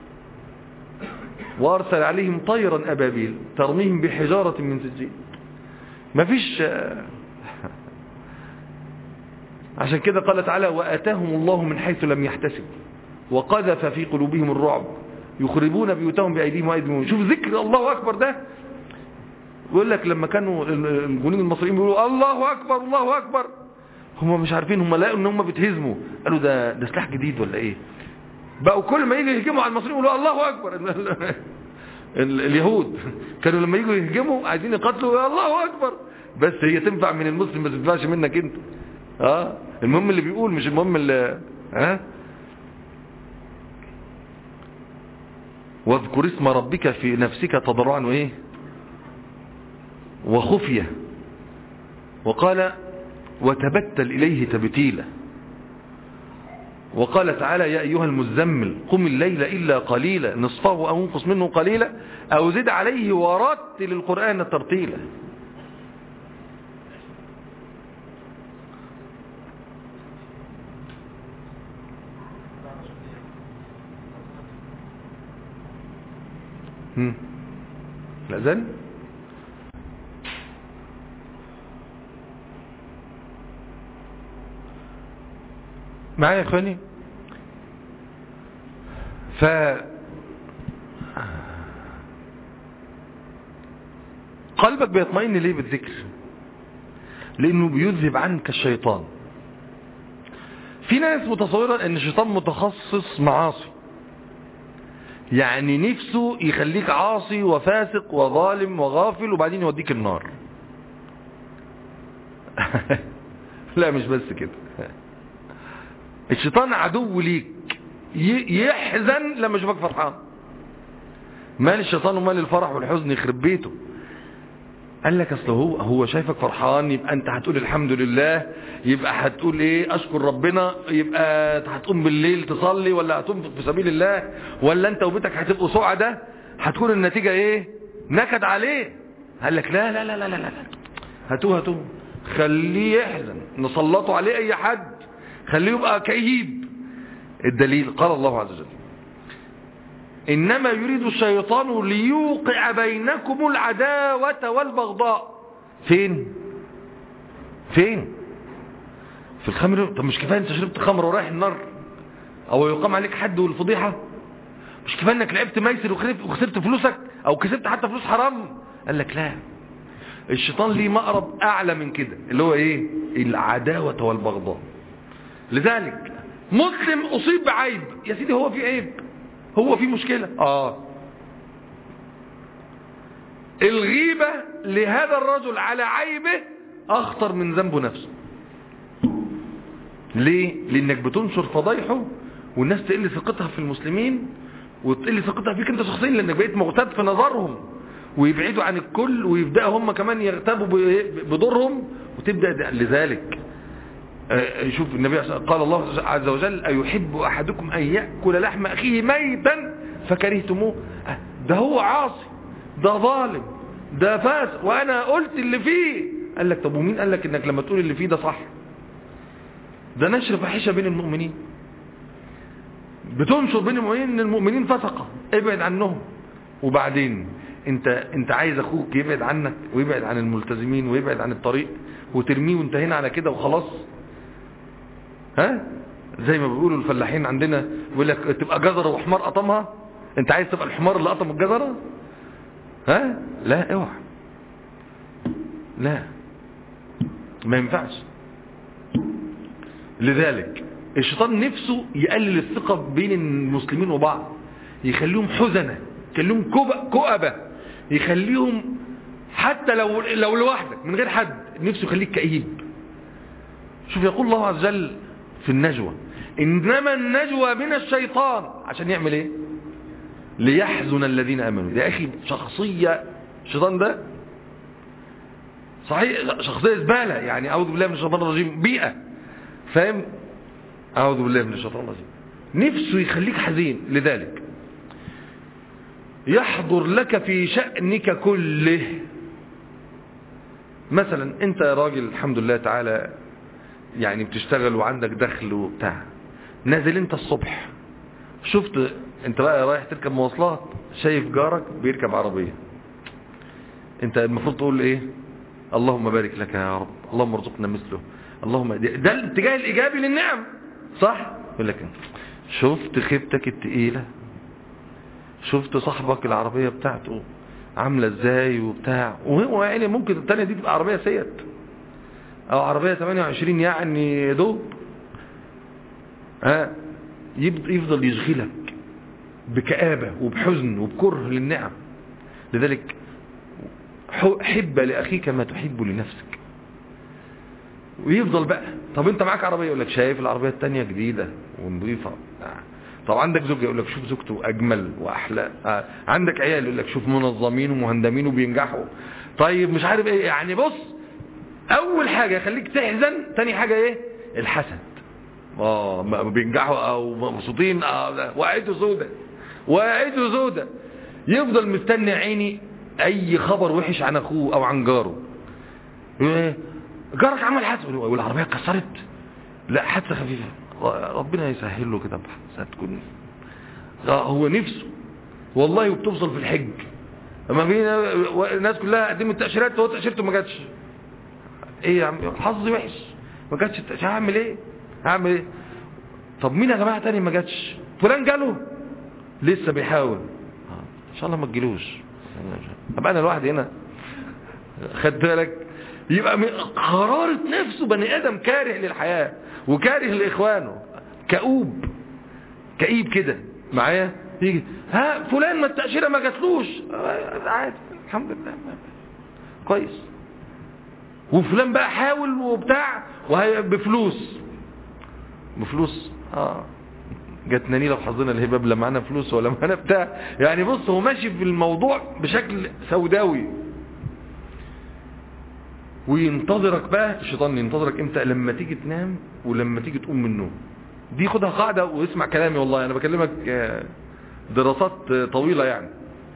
وأرسل عليهم طيرا أبابيل ترميهم بحجارة من سجين مفيش عشان كده قال تعالى وآتاهم الله من حيث لم يحتسب وقذف في قلوبهم الرعب يخربون بيوتهم بأيديهم وأيديهم شوف ذكر الله أكبر ده يقول لك لما كانوا الجنود المصريين بيقولوا الله أكبر الله أكبر هم مش عارفين هم لقوا ان هم بيتهزموا قالوا ده ده سلاح جديد ولا ايه بقوا كل ما يجي يهجموا على المصريين يقولوا الله اكبر اليهود كانوا لما يجوا يهجموا عايزين يقتلوا الله اكبر بس هي تنفع من المسلم ما تنفعش منك انت اه المهم اللي بيقول مش المهم اللي ها واذكر اسم ربك في نفسك تضرعا وايه وخفيه وقال وتبتل إليه تبتيلا وقال تعالى يا أيها المزمل قم الليل إلا قليلا نصفه أو انقص منه قليلا أو زد عليه ورتل القرآن ترتيلا لا زال معايا يا اخواني ف قلبك بيطمئن ليه بالذكر لانه بيذهب عنك الشيطان في ناس متصورة ان الشيطان متخصص معاصي يعني نفسه يخليك عاصي وفاسق وظالم وغافل وبعدين يوديك النار لا مش بس كده الشيطان عدو ليك يحزن لما يشوفك فرحان مال الشيطان ومال الفرح والحزن يخرب بيته قال لك اصل هو هو شايفك فرحان يبقى انت هتقول الحمد لله يبقى هتقول ايه اشكر ربنا يبقى هتقوم بالليل تصلي ولا هتنفق في سبيل الله ولا انت وبيتك هتبقوا سعداء هتكون النتيجة ايه نكد عليه قال لك لا لا لا لا لا لا هاتوه هاتوه خليه يحزن نسلطه عليه اي حد خليه يبقى كئيب الدليل قال الله عز وجل إنما يريد الشيطان ليوقع بينكم العداوة والبغضاء فين فين في الخمر طب مش كفاية انت شربت خمر ورايح النار او يقام عليك حد والفضيحة مش كفاية انك لعبت ميسر وخسرت فلوسك او كسبت حتى فلوس حرام قال لك لا الشيطان ليه مقرب اعلى من كده اللي هو ايه العداوة والبغضاء لذلك مسلم اصيب بعيب يا سيدي هو في عيب هو في مشكلة اه الغيبة لهذا الرجل على عيبه اخطر من ذنبه نفسه ليه لانك بتنشر فضايحه والناس تقل ثقتها في المسلمين وتقل ثقتها فيك انت شخصيا لانك بقيت مغتاب في نظرهم ويبعدوا عن الكل ويبدأوا هم كمان يغتابوا بدورهم وتبدأ لذلك شوف النبي قال الله عز وجل أيحب أحدكم أن يأكل لحم أخيه ميتا فكرهتموه ده هو عاصي ده ظالم ده فاسق وأنا قلت اللي فيه قال لك طب ومين قال لك إنك لما تقول اللي فيه ده صح ده نشر فاحشة بين المؤمنين بتنشر بين المؤمنين ان المؤمنين فسقة ابعد عنهم وبعدين انت انت عايز اخوك يبعد عنك ويبعد عن الملتزمين ويبعد عن الطريق وترميه وانتهينا على كده وخلاص ها زي ما بيقولوا الفلاحين عندنا يقول لك تبقى جزره وحمار قطمها انت عايز تبقى الحمار اللي قطم الجزره ها لا اوعى لا ما ينفعش لذلك الشيطان نفسه يقلل الثقة بين المسلمين وبعض يخليهم حزنة يخليهم كؤبة يخليهم حتى لو لو لوحدك من غير حد نفسه يخليك كئيب شوف يقول الله عز وجل في النجوى إنما النجوى من الشيطان عشان يعمل ايه ليحزن الذين امنوا يا اخي شخصية الشيطان ده صحيح شخصية زبالة يعني اعوذ بالله من الشيطان الرجيم بيئة فاهم اعوذ بالله من الشيطان الرجيم نفسه يخليك حزين لذلك يحضر لك في شأنك كله مثلا انت راجل الحمد لله تعالى يعني بتشتغل وعندك دخل وبتاع نازل انت الصبح شفت انت بقى رايح تركب مواصلات شايف جارك بيركب عربية انت المفروض تقول ايه اللهم بارك لك يا رب اللهم ارزقنا مثله اللهم ده الاتجاه الايجابي للنعم صح يقول لك شفت خيبتك التقيلة شفت صاحبك العربية بتاعته عاملة ازاي وبتاع وهو يعني ممكن التانية دي تبقى عربية سيت او عربية 28 يعني دوب ها يفضل يشغلك بكآبة وبحزن وبكره للنعم لذلك حب لأخيك ما تحب لنفسك ويفضل بقى طب انت معاك عربية يقول لك شايف العربية التانية جديدة ونظيفة طب عندك زوجة يقول لك شوف زوجته أجمل وأحلى آه. عندك عيال يقول لك شوف منظمين ومهندمين وبينجحوا طيب مش عارف ايه يعني بص اول حاجة يخليك تحزن تاني حاجة ايه الحسد اه بينجحوا او مبسوطين اه وقعته سودة وقعته سودة يفضل مستني عيني اي خبر وحش عن اخوه او عن جاره ايه جارك عمل حادثه والعربية اتكسرت لا حادثة خفيفة ربنا يسهل له كده بحادثة تكون هو نفسه والله وبتوصل في الحج اما بينا الناس كلها قدموا التأشيرات وهو تأشيرته ما جاتش ايه يا عم حظي وحش ما جاتش التأشيرة هعمل ايه هعمل ايه طب مين يا جماعة تاني ما جاتش فلان جاله لسه بيحاول ان شاء الله ما تجيلوش ابقى انا لوحدي هنا خدت بالك يبقى من قرارة نفسه بني ادم كاره للحياة وكاره لاخوانه كؤوب كئيب كده معايا يجي ها فلان ما التأشيرة ما جاتلوش آه، عادي الحمد لله كويس وفلان بقى حاول وبتاع وهي بفلوس بفلوس اه جاتنا نيله وحظنا الهباب لا معانا فلوس ولا معانا بتاع يعني بص هو ماشي في الموضوع بشكل سوداوي وينتظرك بقى الشيطان ينتظرك امتى لما تيجي تنام ولما تيجي تقوم من النوم دي خدها قاعده واسمع كلامي والله انا بكلمك آه، دراسات آه، طويله يعني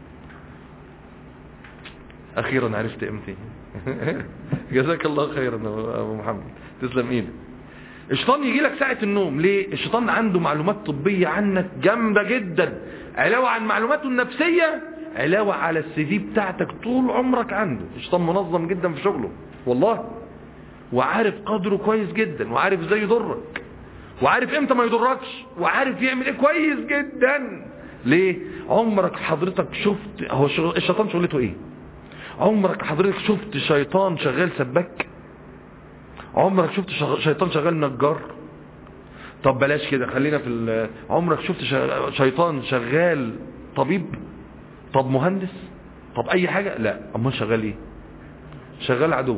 اخيرا عرفت امتى جزاك الله خيرا يا ابو محمد تسلم ايدك الشيطان يجي لك ساعة النوم ليه الشيطان عنده معلومات طبية عنك جامدة جدا علاوة عن معلوماته النفسية علاوة على السي في بتاعتك طول عمرك عنده الشيطان منظم جدا في شغله والله وعارف قدره كويس جدا وعارف ازاي يضرك وعارف امتى ما يضركش وعارف يعمل ايه كويس جدا ليه عمرك حضرتك شفت هو شغ- الشيطان شغلته ايه عمرك حضرتك شفت شيطان شغال سباك عمرك شفت شغ- شيطان شغال نجار طب بلاش كده خلينا في ال- عمرك شفت شغ- شيطان شغال طبيب طب مهندس طب اي حاجة لا امال شغال ايه شغال عدو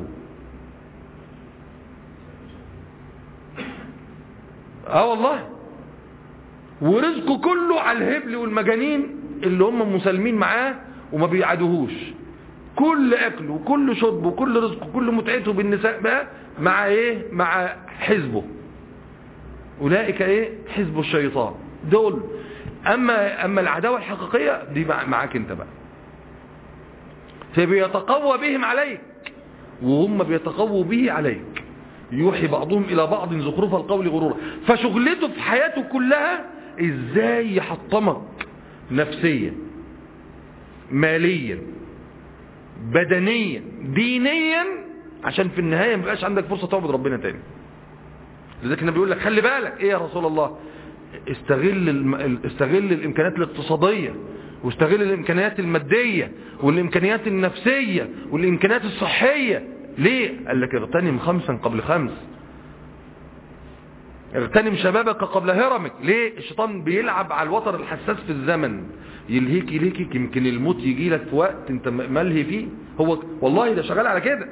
اه والله ورزقه كله على الهبل والمجانين اللي هم مسالمين معاه وما بيعادوهوش كل اكله وكل شربه وكل رزقه وكل متعته بالنساء بقى مع ايه مع حزبه اولئك ايه حزب الشيطان دول اما اما العداوه الحقيقيه دي مع- معاك انت بقى فبيتقوى بهم عليك وهم بيتقووا به عليك يوحي بعضهم الى بعض زخرف القول غرورا فشغلته في حياته كلها ازاي يحطمك نفسيا ماليا بدنيا دينيا عشان في النهاية ما يبقاش عندك فرصة تعبد ربنا تاني لذلك النبي بيقول لك خلي بالك ايه يا رسول الله استغل الم... استغل الامكانيات الاقتصادية واستغل الامكانيات المادية والامكانيات النفسية والامكانيات الصحية ليه قال لك اغتنم خمسا قبل خمس اغتنم شبابك قبل هرمك ليه الشيطان بيلعب على الوتر الحساس في الزمن يلهيك يلهيك يمكن الموت يجي لك في وقت انت م- ملهي فيه هو والله ده شغال على كده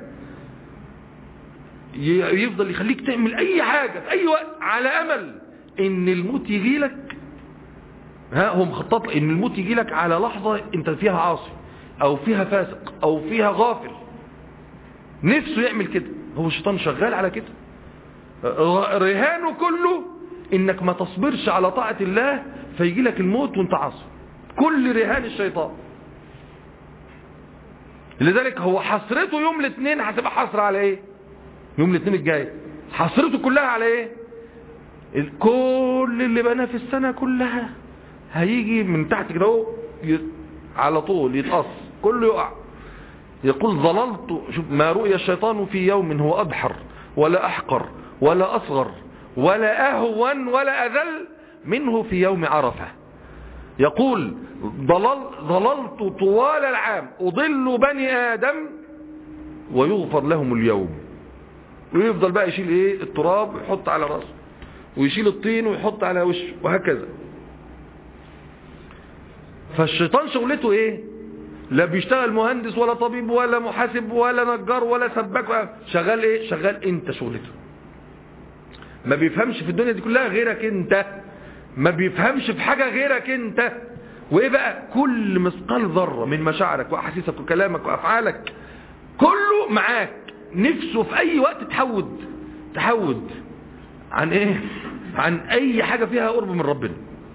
ي- يفضل يخليك تعمل اي حاجة في اي وقت على امل ان الموت يجي لك ها هو مخطط لك ان الموت يجي لك على لحظة انت فيها عاصي او فيها فاسق او فيها غافل نفسه يعمل كده هو الشيطان شغال على كده رهانه كله انك ما تصبرش على طاعة الله فيجي لك الموت وانت عاصي كل رهان الشيطان لذلك هو حسرته يوم الاثنين هتبقى حسرة على ايه يوم الاثنين الجاي حسرته كلها على ايه ال- كل اللي بناه في السنة كلها هيجي من تحت كده اهو ي- على طول يتقص كله يقع يقول ظللت شوف ما رؤي الشيطان في يوم هو أبحر ولا أحقر ولا أصغر ولا أهون ولا أذل منه في يوم عرفة يقول ضلل ضللت طوال العام أضل بني آدم ويغفر لهم اليوم ويفضل بقى يشيل ايه التراب ويحط على راسه ويشيل الطين ويحط على وشه وهكذا فالشيطان شغلته ايه لا بيشتغل مهندس ولا طبيب ولا محاسب ولا نجار ولا سباك ولا- شغال ايه شغال انت شغلته ما بيفهمش في الدنيا دي كلها غيرك انت ما بيفهمش في حاجة غيرك انت وايه بقى كل مثقال ذرة من مشاعرك واحاسيسك وكلامك وافعالك كله معاك نفسه في اي وقت تحود تحود عن ايه عن اي حاجة فيها قرب من ربنا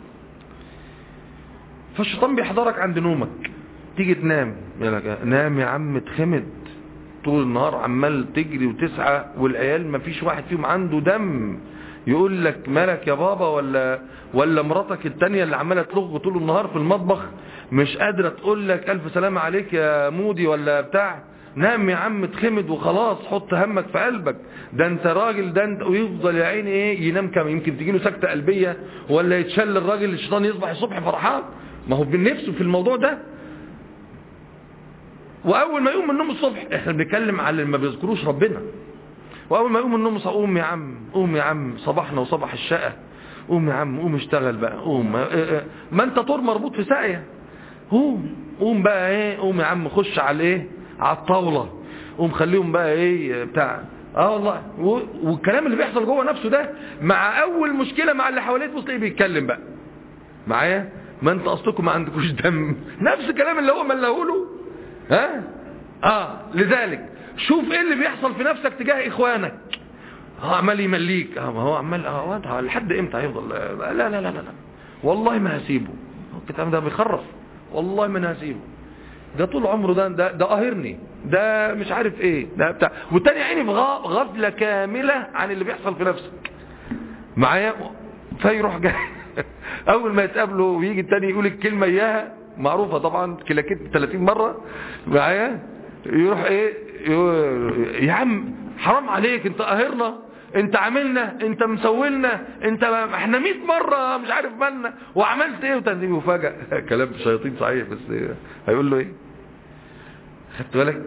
فالشيطان بيحضرك عند نومك تيجي تنام يقول لك نام يا عم اتخمد طول النهار عمال تجري وتسعى والعيال ما فيش واحد فيهم عنده دم يقول لك مالك يا بابا ولا ولا مراتك التانية اللي عماله تلغ طول النهار في المطبخ مش قادرة تقول لك الف سلام عليك يا مودي ولا بتاع نام يا عم اتخمد وخلاص حط همك في قلبك ده انت راجل ده انت ويفضل يا عيني ايه ينام كم يمكن تجيله سكتة قلبية ولا يتشل الراجل الشيطان يصبح الصبح فرحان ما هو بنفسه في الموضوع ده واول ما يقوم من النوم الصبح احنا بنتكلم على اللي ما بيذكروش ربنا واول ما يقوم من النوم قوم يا عم قوم يا عم صباحنا وصباح الشقه قوم يا عم قوم اشتغل بقى قوم ما انت طور مربوط في ساقيه قوم قوم بقى ايه قوم يا عم خش على ايه على الطاوله قوم خليهم بقى ايه بتاع اه والله والكلام اللي بيحصل جوه نفسه ده مع اول مشكله مع اللي حواليه تبص تلاقيه بيتكلم بقى معايا ما انت اصلكم ما عندكوش دم نفس الكلام اللي هو ملهوله ها اه لذلك شوف ايه اللي بيحصل في نفسك تجاه اخوانك اه عمال يمليك اه ما هو عمال اه لحد امتى هيفضل لا لا لا لا لا والله ما هسيبه الكلام ده بيخرف والله ما هسيبه ده طول عمره ده ده, ده قاهرني ده مش عارف ايه ده بتاع والتاني عيني في غفله كامله عن اللي بيحصل في نفسك معايا فيروح جاي اول ما يتقابلوا ويجي التاني يقول الكلمه اياها معروفه طبعا كلاكيت 30 مره معايا يروح ايه يا عم حرام عليك انت قاهرنا انت عاملنا انت مسولنا انت احنا 100 مره مش عارف مالنا وعملت ايه وتنزيل وفجأة كلام الشياطين صحيح بس هيقول له ايه خدت بالك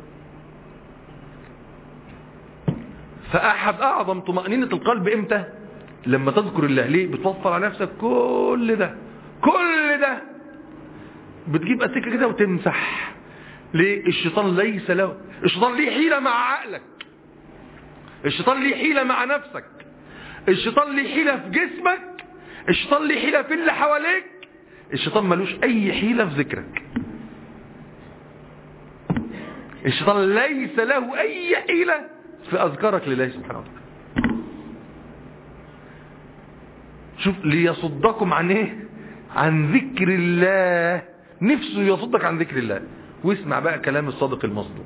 فاحد اعظم طمأنينة القلب امتى لما تذكر الله ليه بتوفر على نفسك كل ده كل ده بتجيب اسكه كده وتمسح ليه الشيطان ليس له الشيطان ليه حيلة مع عقلك الشيطان ليه حيلة مع نفسك الشيطان ليه حيلة في جسمك الشيطان ليه حيلة في اللي حواليك الشيطان ملوش اي حيلة في ذكرك الشيطان ليس له اي حيلة في اذكارك لله سبحانه وتعالى شوف ليصدكم عن ايه عن ذكر الله نفسه يصدك عن ذكر الله واسمع بقى كلام الصادق المصدوق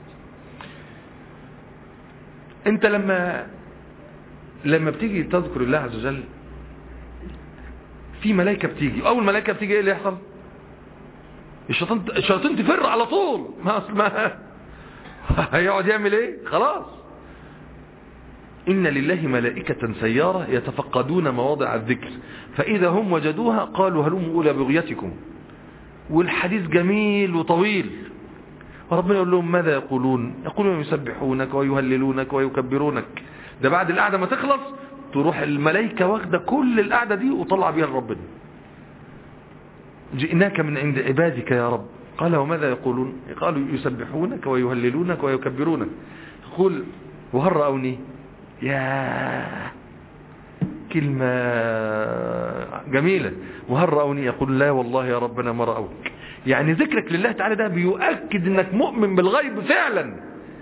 انت لما لما بتيجي تذكر الله عز وجل في ملائكة بتيجي اول ملائكة بتيجي ايه اللي يحصل الشيطان الشياطين تفر على طول ما ما هيقعد يعمل ايه خلاص إن لله ملائكة سيارة يتفقدون مواضع الذكر فإذا هم وجدوها قالوا هلوموا أولى بغيتكم والحديث جميل وطويل وربنا يقول لهم ماذا يقولون يقولون يسبحونك ويهللونك ويكبرونك ده بعد القعدة ما تخلص تروح الملائكة واخدة كل القعدة دي وطلع بيها لربنا جئناك من عند عبادك يا رب قال وماذا يقولون قالوا يسبحونك ويهللونك ويكبرونك يقول وهل رأوني يا كلمة جميلة وهل رأوني يقول لا والله يا ربنا ما رأوك يعني ذكرك لله تعالى ده بيؤكد انك مؤمن بالغيب فعلا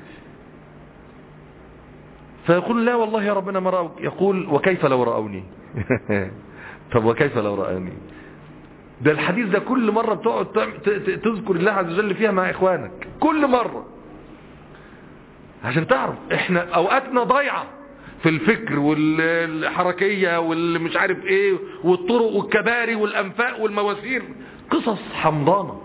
فيقول لا والله يا ربنا ما رأوك يقول وكيف لو رأوني طب وكيف لو رأوني ده الحديث ده كل مرة بتقعد تذكر الله عز وجل فيها مع اخوانك كل مرة عشان تعرف احنا اوقاتنا ضايعه في الفكر والحركية والمش عارف ايه والطرق والكباري والانفاق والمواسير قصص حمضانة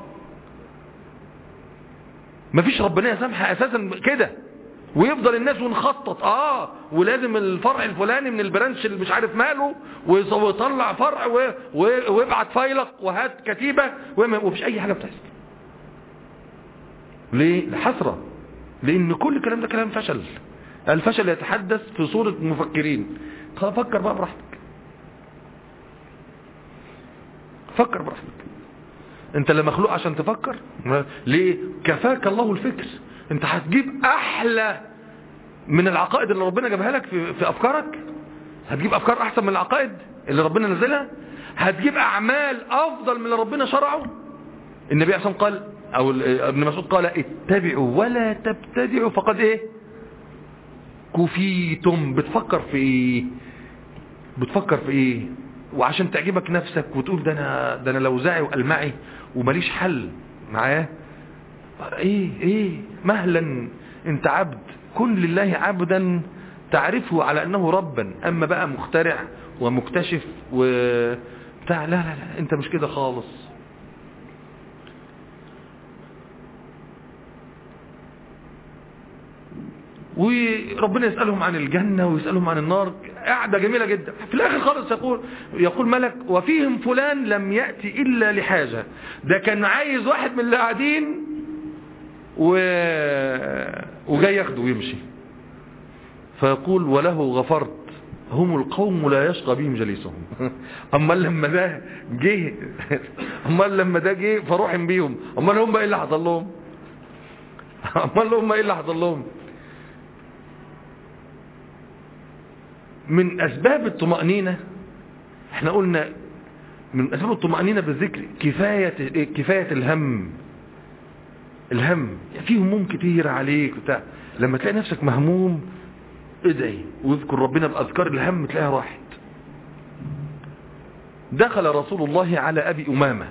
مفيش ربنا يسامحها اساسا كده ويفضل الناس ونخطط اه ولازم الفرع الفلاني من البرانش اللي مش عارف ماله ويطلع فرع ويبعت فايلق وهات كتيبة ومفيش اي حاجة بتحصل ليه الحسرة لان كل الكلام ده كلام فشل الفشل يتحدث في صورة مفكرين فكر بقى براحتك فكر براحتك انت اللي مخلوق عشان تفكر ليه كفاك الله الفكر انت هتجيب احلى من العقائد اللي ربنا جابها لك في, في افكارك هتجيب افكار احسن من العقائد اللي ربنا نزلها هتجيب اعمال افضل من اللي ربنا شرعه النبي عليه قال او ابن مسعود قال اتبعوا ولا تبتدعوا فقد ايه كفيتم بتفكر في ايه بتفكر في ايه وعشان تعجبك نفسك وتقول ده انا ده انا لو زعي والمعي وماليش حل معاه ايه ايه مهلا انت عبد كن لله عبدا تعرفه على انه ربا اما بقى مخترع ومكتشف وبتاع لا لا لا انت مش كده خالص وربنا يسألهم عن الجنة ويسألهم عن النار قاعدة جميلة جدا في الآخر خالص يقول يقول ملك وفيهم فلان لم يأتي إلا لحاجة ده كان عايز واحد من اللي قاعدين و... وجاي ياخده ويمشي فيقول وله غفرت هم القوم لا يشقى بهم جليسهم اما لما ده جه اما لما ده جه فروحم بيهم اما هم ايه اللي حصل لهم اما هم ايه اللي حصل لهم من اسباب الطمأنينة احنا قلنا من اسباب الطمأنينة بالذكر كفاية كفاية الهم الهم في هموم كتير عليك بتاع لما تلاقي نفسك مهموم ادعي واذكر ربنا بأذكار الهم تلاقيها راحت دخل رسول الله على أبي أمامة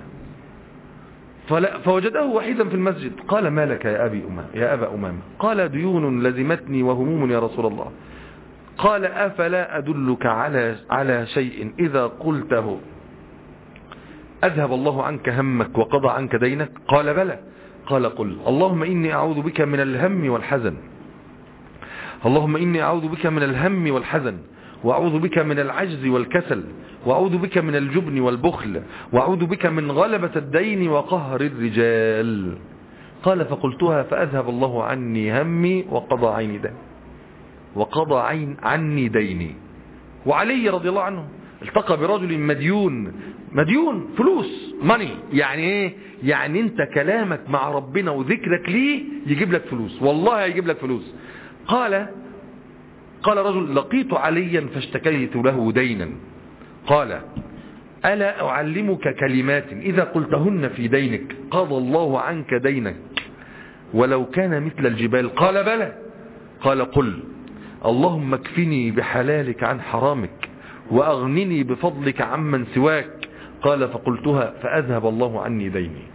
فوجده وحيدا في المسجد قال ما لك يا أبي أمامة يا أبا أمامة قال ديون لزمتني وهموم يا رسول الله قال أفلا أدلك على على شيء إذا قلته أذهب الله عنك همك وقضى عنك دينك قال بلى قال قل اللهم إني أعوذ بك من الهم والحزن اللهم إني أعوذ بك من الهم والحزن وأعوذ بك من العجز والكسل وأعوذ بك من الجبن والبخل وأعوذ بك من غلبة الدين وقهر الرجال قال فقلتها فأذهب الله عني همي وقضى عيني دين وقضى عين عني ديني وعلي رضي الله عنه التقى برجل مديون مديون فلوس ماني يعني ايه يعني انت كلامك مع ربنا وذكرك ليه يجيب لك فلوس والله هيجيب لك فلوس قال قال رجل لقيت عليا فاشتكيت له دينا قال ألا أعلمك كلمات إذا قلتهن في دينك قضى الله عنك دينك ولو كان مثل الجبال قال بلى قال قل اللهم اكفني بحلالك عن حرامك وأغنني بفضلك عمن سواك قال فقلتها فأذهب الله عني ديني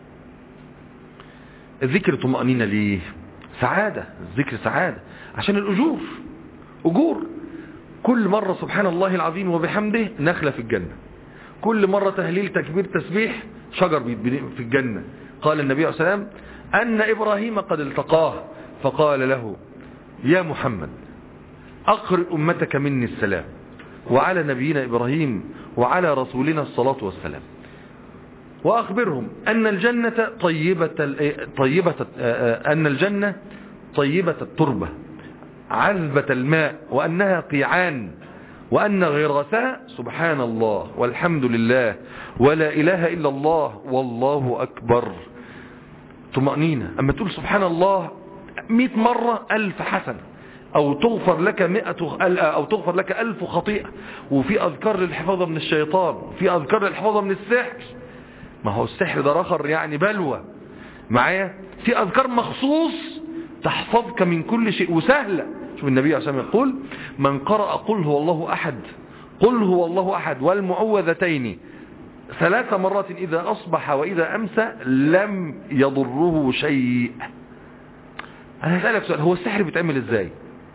الذكر طمأنينة ليه سعادة الذكر سعادة عشان الأجور أجور كل مرة سبحان الله العظيم وبحمده نخلة في الجنة كل مرة تهليل تكبير تسبيح شجر في الجنة قال النبي عليه السلام أن إبراهيم قد التقاه فقال له يا محمد أقرئ أمتك مني السلام وعلى نبينا إبراهيم وعلى رسولنا الصلاة والسلام وأخبرهم أن الجنة طيبة, طيبة أن الجنة طيبة التربة عذبة الماء وأنها قيعان وأن غرسها سبحان الله والحمد لله ولا إله إلا الله والله أكبر طمأنينة أما تقول سبحان الله مئة مرة ألف حسنة أو تغفر لك مئة أو تغفر لك ألف خطيئة وفي أذكار للحفاظة من الشيطان وفي أذكار للحفاظة من السحر ما هو السحر ده رخر يعني بلوى معايا في أذكار مخصوص تحفظك من كل شيء وسهلة شوف النبي عليه الصلاة والسلام يقول من قرأ قل هو الله أحد قل هو الله أحد والمعوذتين ثلاث مرات إذا أصبح وإذا أمسى لم يضره شيء أنا هسألك سؤال هو السحر بيتعمل إزاي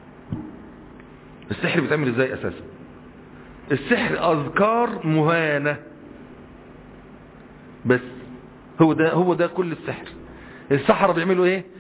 السحر بيتعمل إزاي أساسا السحر أذكار مهانة بس هو ده هو ده كل السحر السحرة بيعملوا ايه